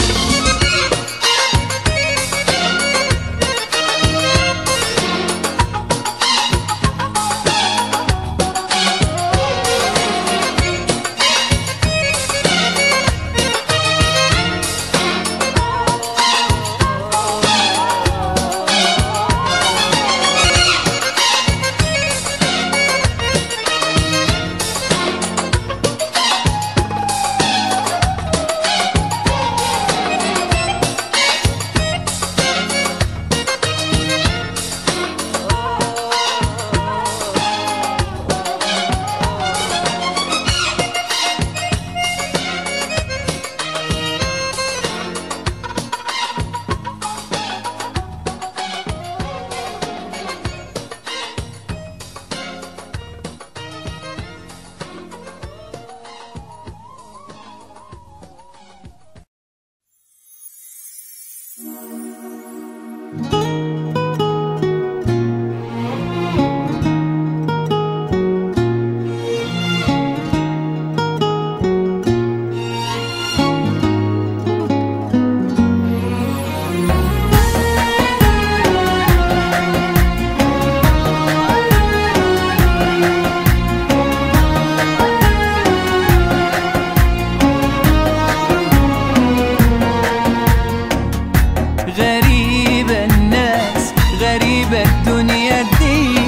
S1: غريبة الناس غريبة الدنيا دي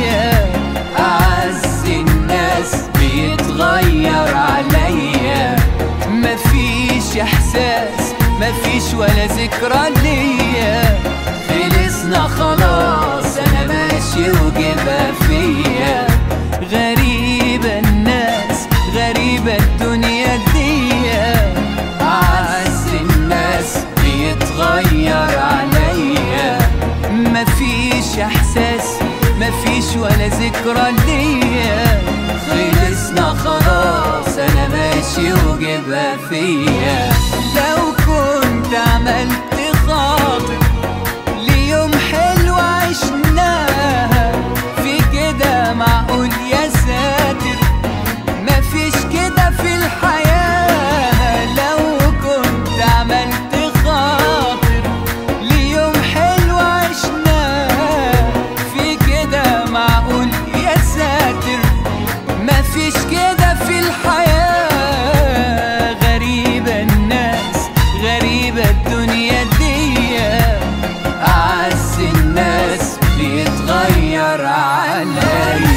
S1: أعز الناس بيتغير عليا مفيش إحساس مفيش ولا ذكرى ليا خلصنا خلاص أنا ماشي وجبها فيا غريبة الناس غريبة الدنيا دي أعز الناس بيتغير عليا مفيش احساس مفيش ولا ذكرى ليا خلصنا خلاص انا ماشي وجبها فيا لو كنت عملت خاطر ليوم حلو عشناها في كده معقول يا ساتر مفيش كده في الحياة لو كنت عملت خاطر ليوم حلو عشناه في كده معقول يا ساتر مفيش كده في الحياة غريبة الناس غريبة الدنيا دي أعز الناس بيتغير عليا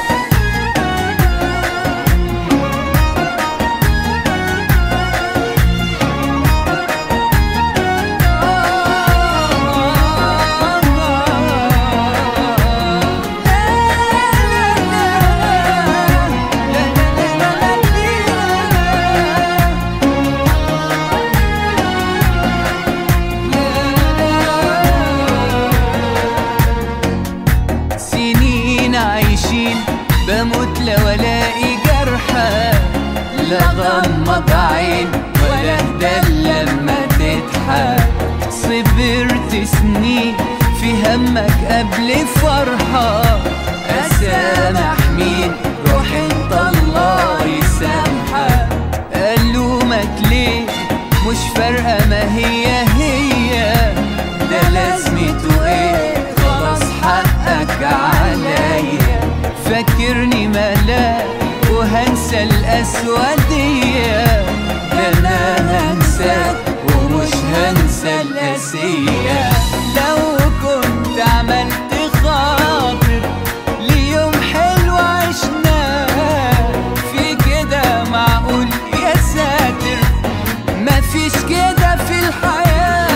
S1: سنين عايشين بموت لو الاقي جرحى لا غمض عين ولا اهدى لما تضحك صبرت سنين في همك قبل فرحة أسامح مين روح انت الله يسامحك ألومك ليه مش فارقة ما هي هي ده لازمته ايه خلاص حقك عليا فاكرني ملاك وهنسى الأسودية ده أنا هنساك ومش هنسى القاسية لو كنت عملت خاطر ليوم حلو عشناه في كده معقول يا ساتر مفيش كده في الحياة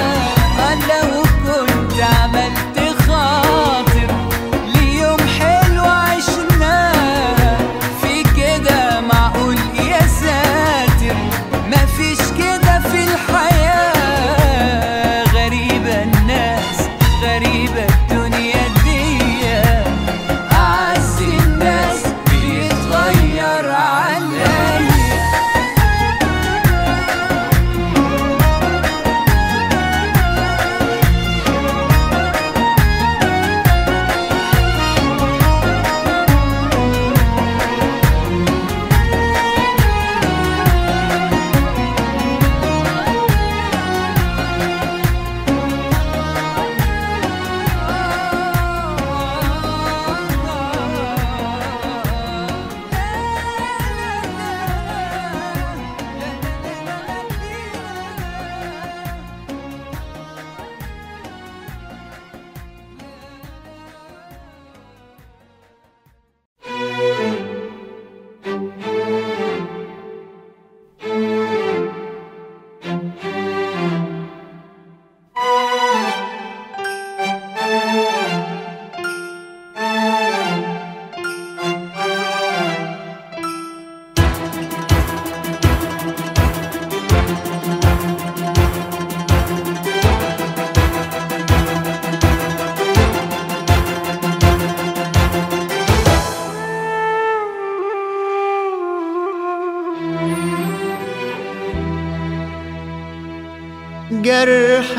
S2: جرح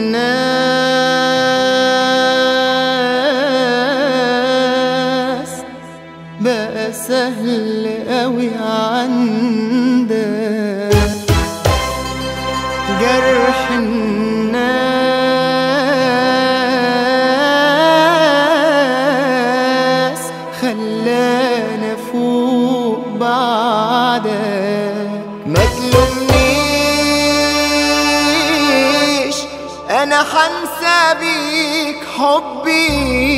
S2: الناس بقى سهل قوي عندك جرح الناس خلانا فوق بعدك ما تلومنيش انا حنسى بيك حبي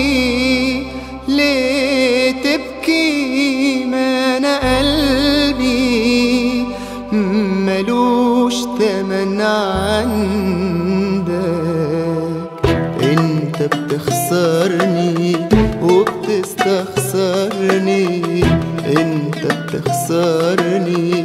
S2: ليه تبكي ما انا قلبي ملوش تمن عندك انت بتخسرني وبتستخسرني انت بتخسرني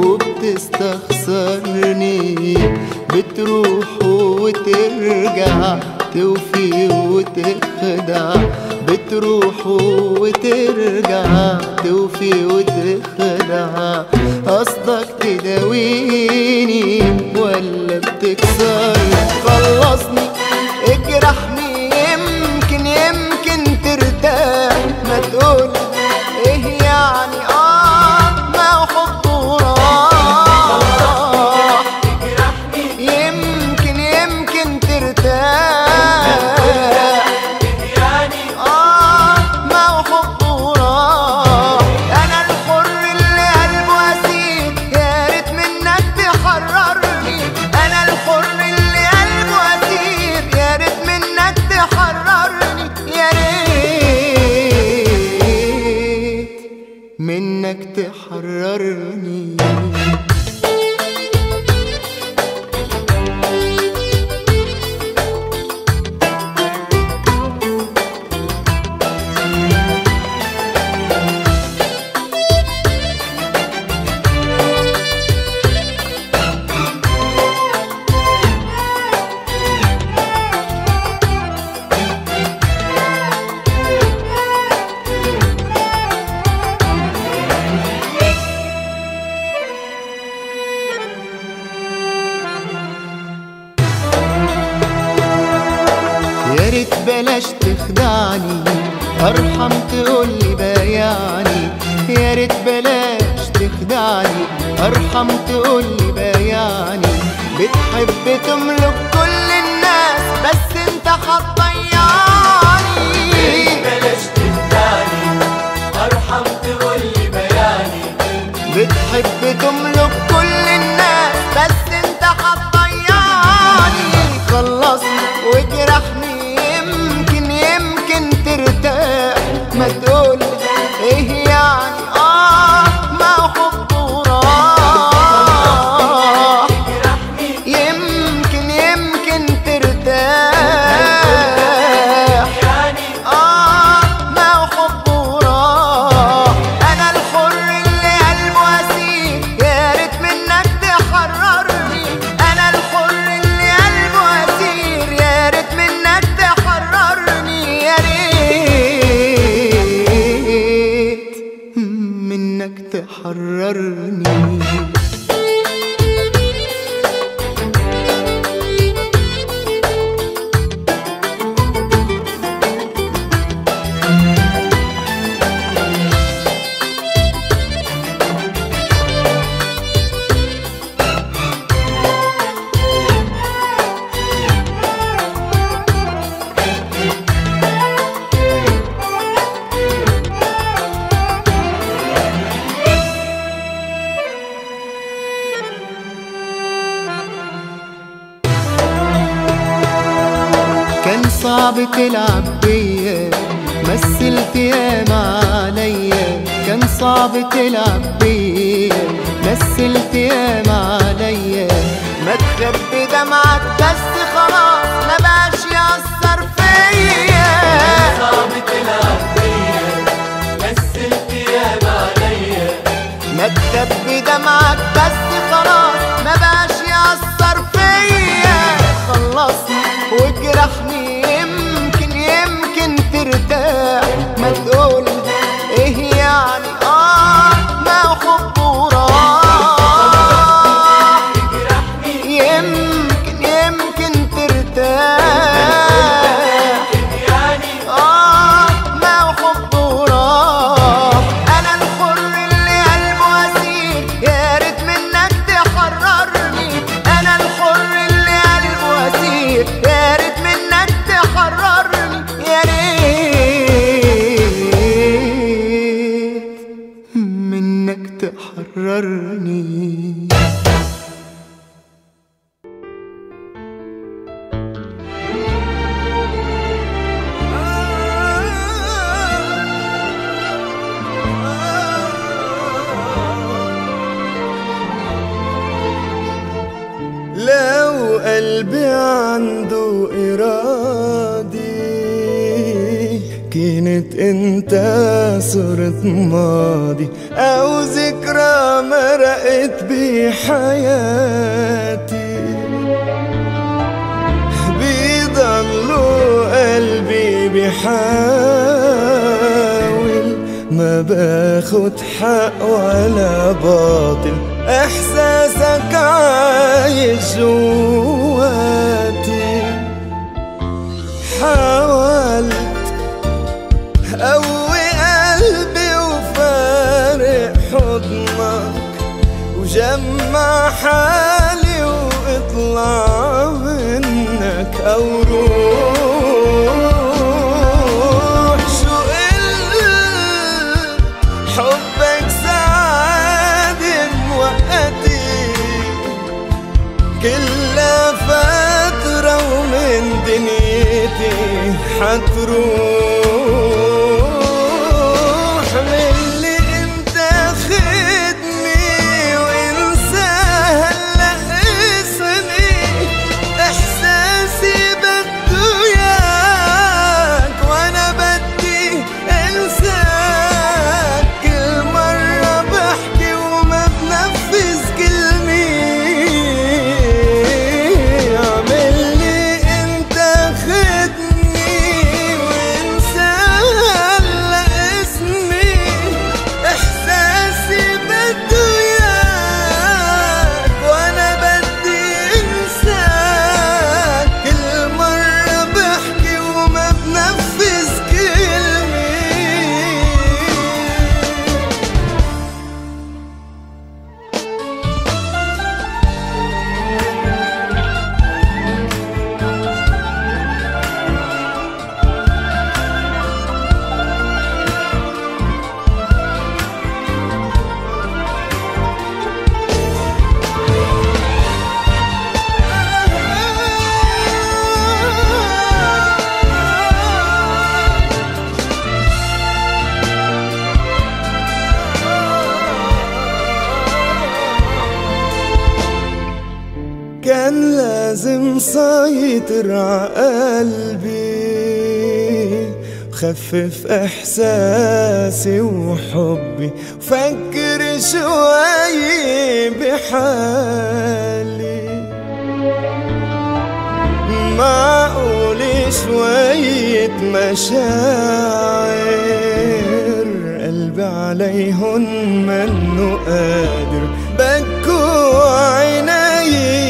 S2: وبتستخسرني بتروح وترجع توفي وتخدع بتروح وترجع توفي وتخدع قصدك تداويني ولا بتكسرني خلصني اجرحني يمكن يمكن ترتاح ما تقول ايه يعني اه ما حب وراح يمكن يمكن ترتاح آه ما هو حب وراح أنا الحر اللي قلبه أسير يا ريت منك تحررني أنا الحر اللي قلبه أسير يا ريت منك تحررني يا ريت منك تحررني يا ريت بلاش تخدعني ارحم تقولي بايعني يا ريت بلاش تخدعني ارحم تقولي بايعني بتحب تملك كل الناس بس انت هتضيعني
S3: بلاش تخدعني ارحم تقولي بياني
S2: بتحب تملك كل الناس بس انت هتضيعني خلصني وجرحني يمكن يمكن ترتاح ما تقول ايه يعني اه ما هو حب وراح يمكن يمكن ترتاح آه ما هو حب وراح أنا الحر اللي قلبه أسير يا ريت منك تحررني أنا الحر اللي قلبه أسير يا ريت منك تحررني يا ريت منك تحررني كان صعب تلعب بيا مثلت ياما عليا كان صعب تلعب بيا مثلت ياما عليا ما تخبي دمعك بس خلاص ما بقاش يأثر فيا
S3: صعب تلعب بيا مثلت ياما عليا
S2: ما تخبي دمعك بس خلاص ما بقاش يأثر فيا خلصني وجرحني يمكن يمكن ترتاح ما تقول ايه يعني اه ما هو حب وراح يمكن
S4: قلبي عنده إرادي كانت انت صرت ماضي او ذكرى مرقت بحياتي بيضلوا قلبي بيحاول ما باخد حق ولا باطل احساسك عايش جواتي حاولت قوي قلبي وفارق حضنك وجمع حالي واطلع منك او روح شو قلت حبك سعادة موقتي كل فترة ومن دنيتي حتروح للي انت خدني وانسى هلا اسمي احساسي بده اياك وانا بدي انساك كل مرة بحكي وما بنفذ كلمي عملي انت خدني وانسى هلا اسمي احساسي بده اياك وانا بدي انساك كل مرة بحكي وما بنفذ كلمي كان لازم سيطر عقلبي خفف احساسي وحبي فكر شوي بحالي معقول شوية مشاعر قلبي عليهن منه قادر بكوا عيني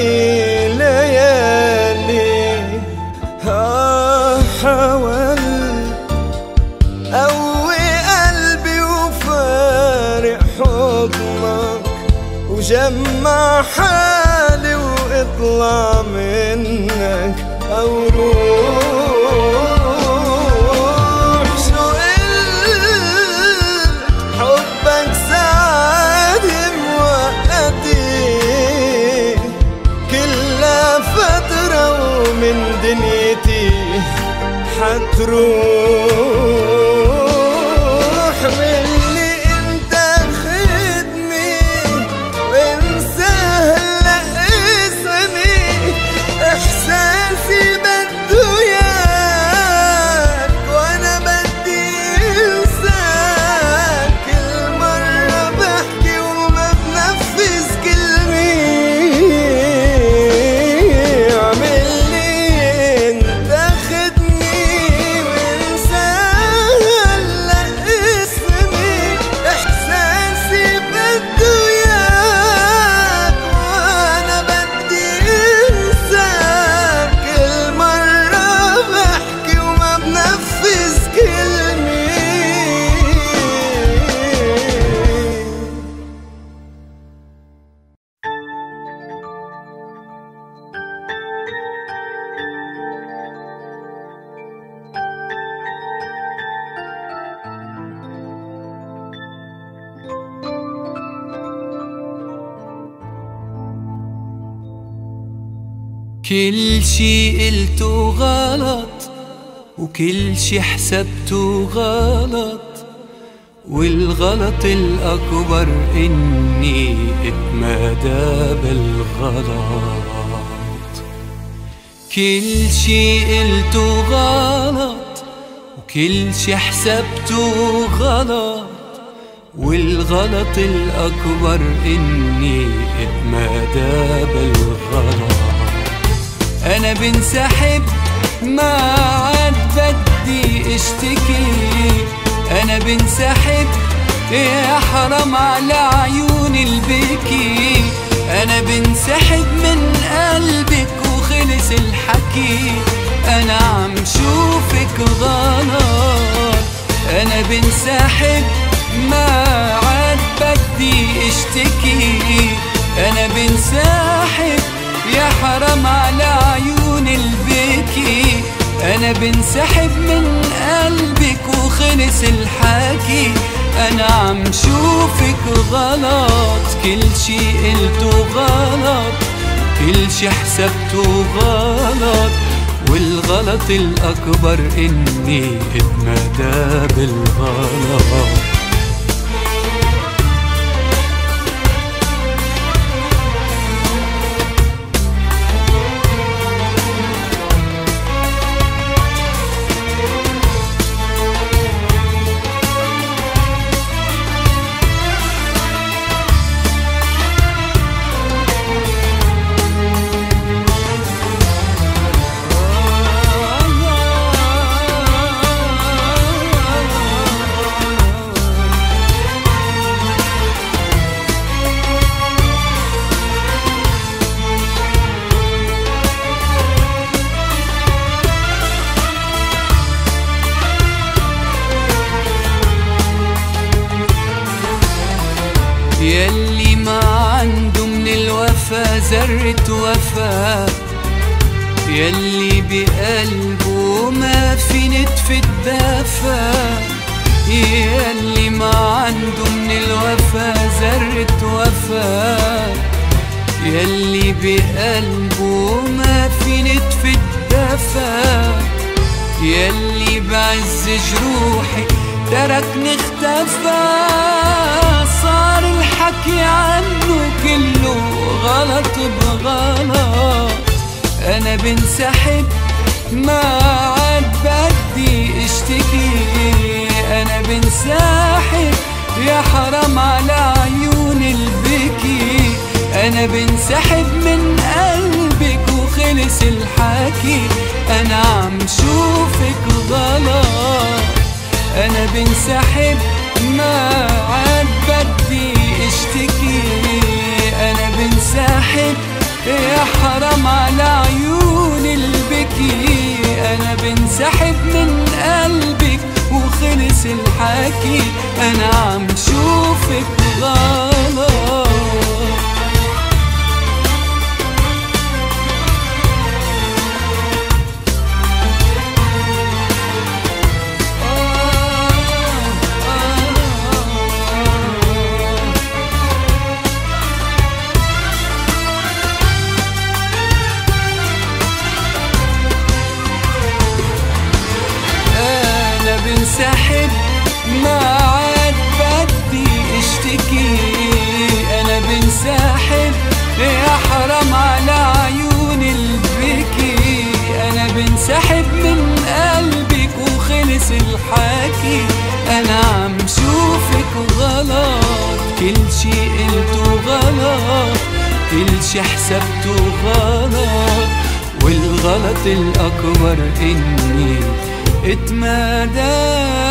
S4: ليالي آه حاولت قوي قلبي وفارق حضنك وجمع حالي واطلع منك او روح شو قلت حبك سعادة موقتي كل فترة ومن دنيتي حتروح مني انت خدني وانسى هلا اسمي احساسي بده اياك وانا بدي انساك كل مرة بحكي وما بنفذ كلمي عملي انت خدني وانسى هلا اسمي احساسي بده اياك وانا بدي انساك كل مرة بحكي وما بنفذ كلمي
S1: كل شي قلته غلط وكل شي حسبته غلط والغلط الأكبر إني اتمادى بالغلط كل شي قلته غلط وكل شي حسبته غلط والغلط الأكبر إني اتمادى بالغلط أنا بنسحب ما عاد بدي اشتكي أنا بنسحب يا حرام على عيوني البكي أنا بنسحب من قلبك وخلص الحكي أنا عم شوفك غلط أنا بنسحب ما عاد بدي اشتكي أنا بنسحب يا حرام على عيون البكي أنا بنسحب من قلبك وخلص الحكي أنا عم شوفك غلط كل شي قلته غلط كل شي حسبته غلط والغلط الأكبر إني اتمدى بالغلط يلي ما عنده من الوفا ذرة وفا يلي بقلبه ما في نتفة دفا يلي ما عنده من الوفا ذرة وفا يلي بقلبه ما في نتفة دفا يلي بعز جروحي تركني اختفى صار الحكي عنه كله غلط بغلط انا بنسحب ما عاد بدي اشتكي انا بنسحب يا حرام على عيون البكي انا بنسحب من قلبك وخلص الحكي انا عم شوفك غلط انا بنسحب ما عاد بدي اشتكي انا بنسحب يا حرام على عيون البكي انا بنسحب من قلبك وخلص الحكي انا عم شوفك غلط انا بنسحب ما عاد بدي اشتكي انا بنسحب يا حرام على عيون البكي انا بنسحب من قلبك وخلص الحكي انا عم شوفك غلط كل شي قلته غلط كل شي حسبته غلط والغلط الأكبر إني اتمادى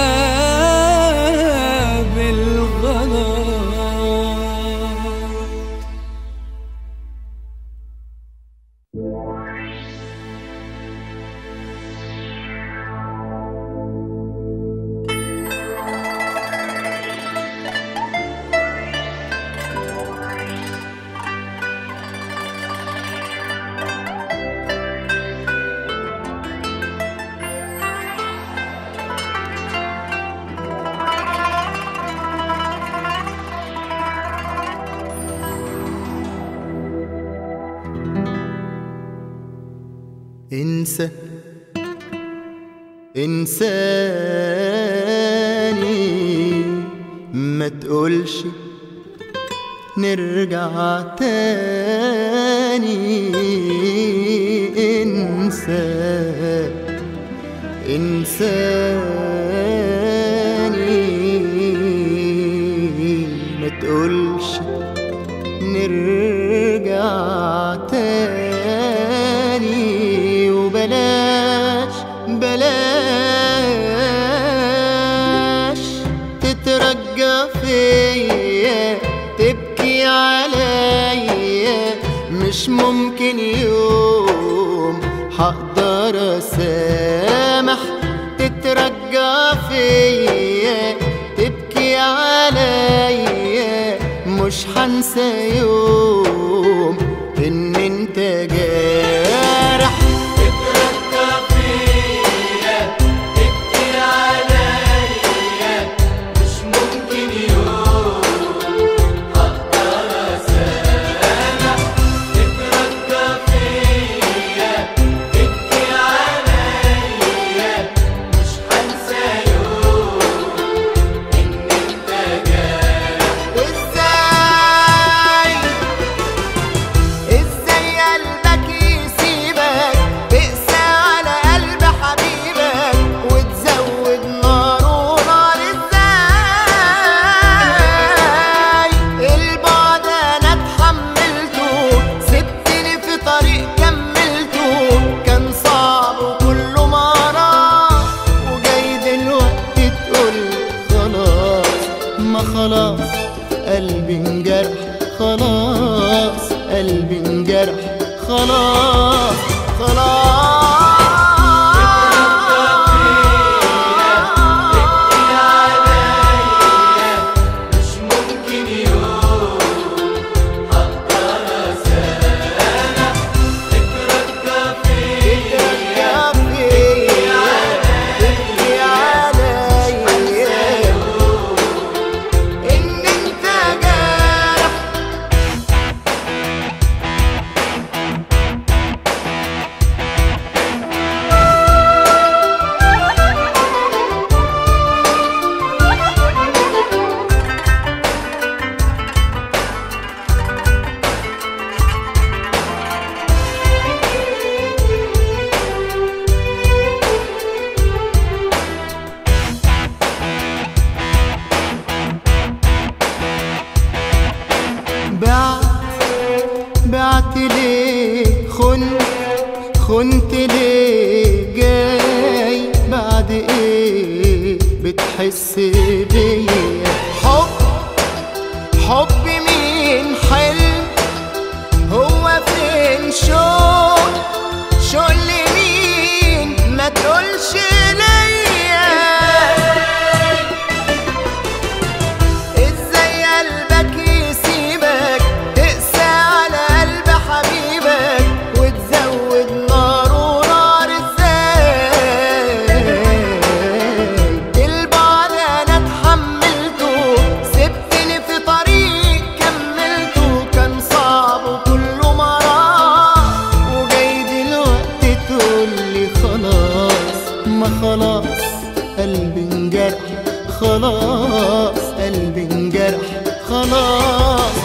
S1: بالغلط
S2: انسى انساني ما تقولش نرجع تاني انساني انساك انساني ما تقولش نرجع تاني وبلاش بلاش تترجى فيا تبكي عليا مش ممكن يوم هقدر اسامح تترجى فيا تبكي عليا مش هنسى يوم ان انت جارح ازاي ازاي قلبك يسيبك تقسى على قلب حبيبك وتزود نار ونار ازاي البعد انا اتحملته سبتني في طريق كملته كان صعب وكله مرار وجاي دلوقتي تقول خلاص ما خلاص قلبي انجرح خلاص قلبي انجرح خلاص إن أنت جارح بعت بعت ليه خنت خنت ليه جاي بعد ايه بتحس بيا حب حب مين حلم هو فين شوق شوق لمين ما تقولش ليا ازاي قلبك يسيبك تقسى على قلب حبيبك وتزود نار ونار ازاي البعد انا اتحملته سبتني في طريق كملته كان صعب وكله مرار وجاي دلوقتي تقولي خلاص ما خلاص قلبي انجرح خلاص قلبي انجرح خلاص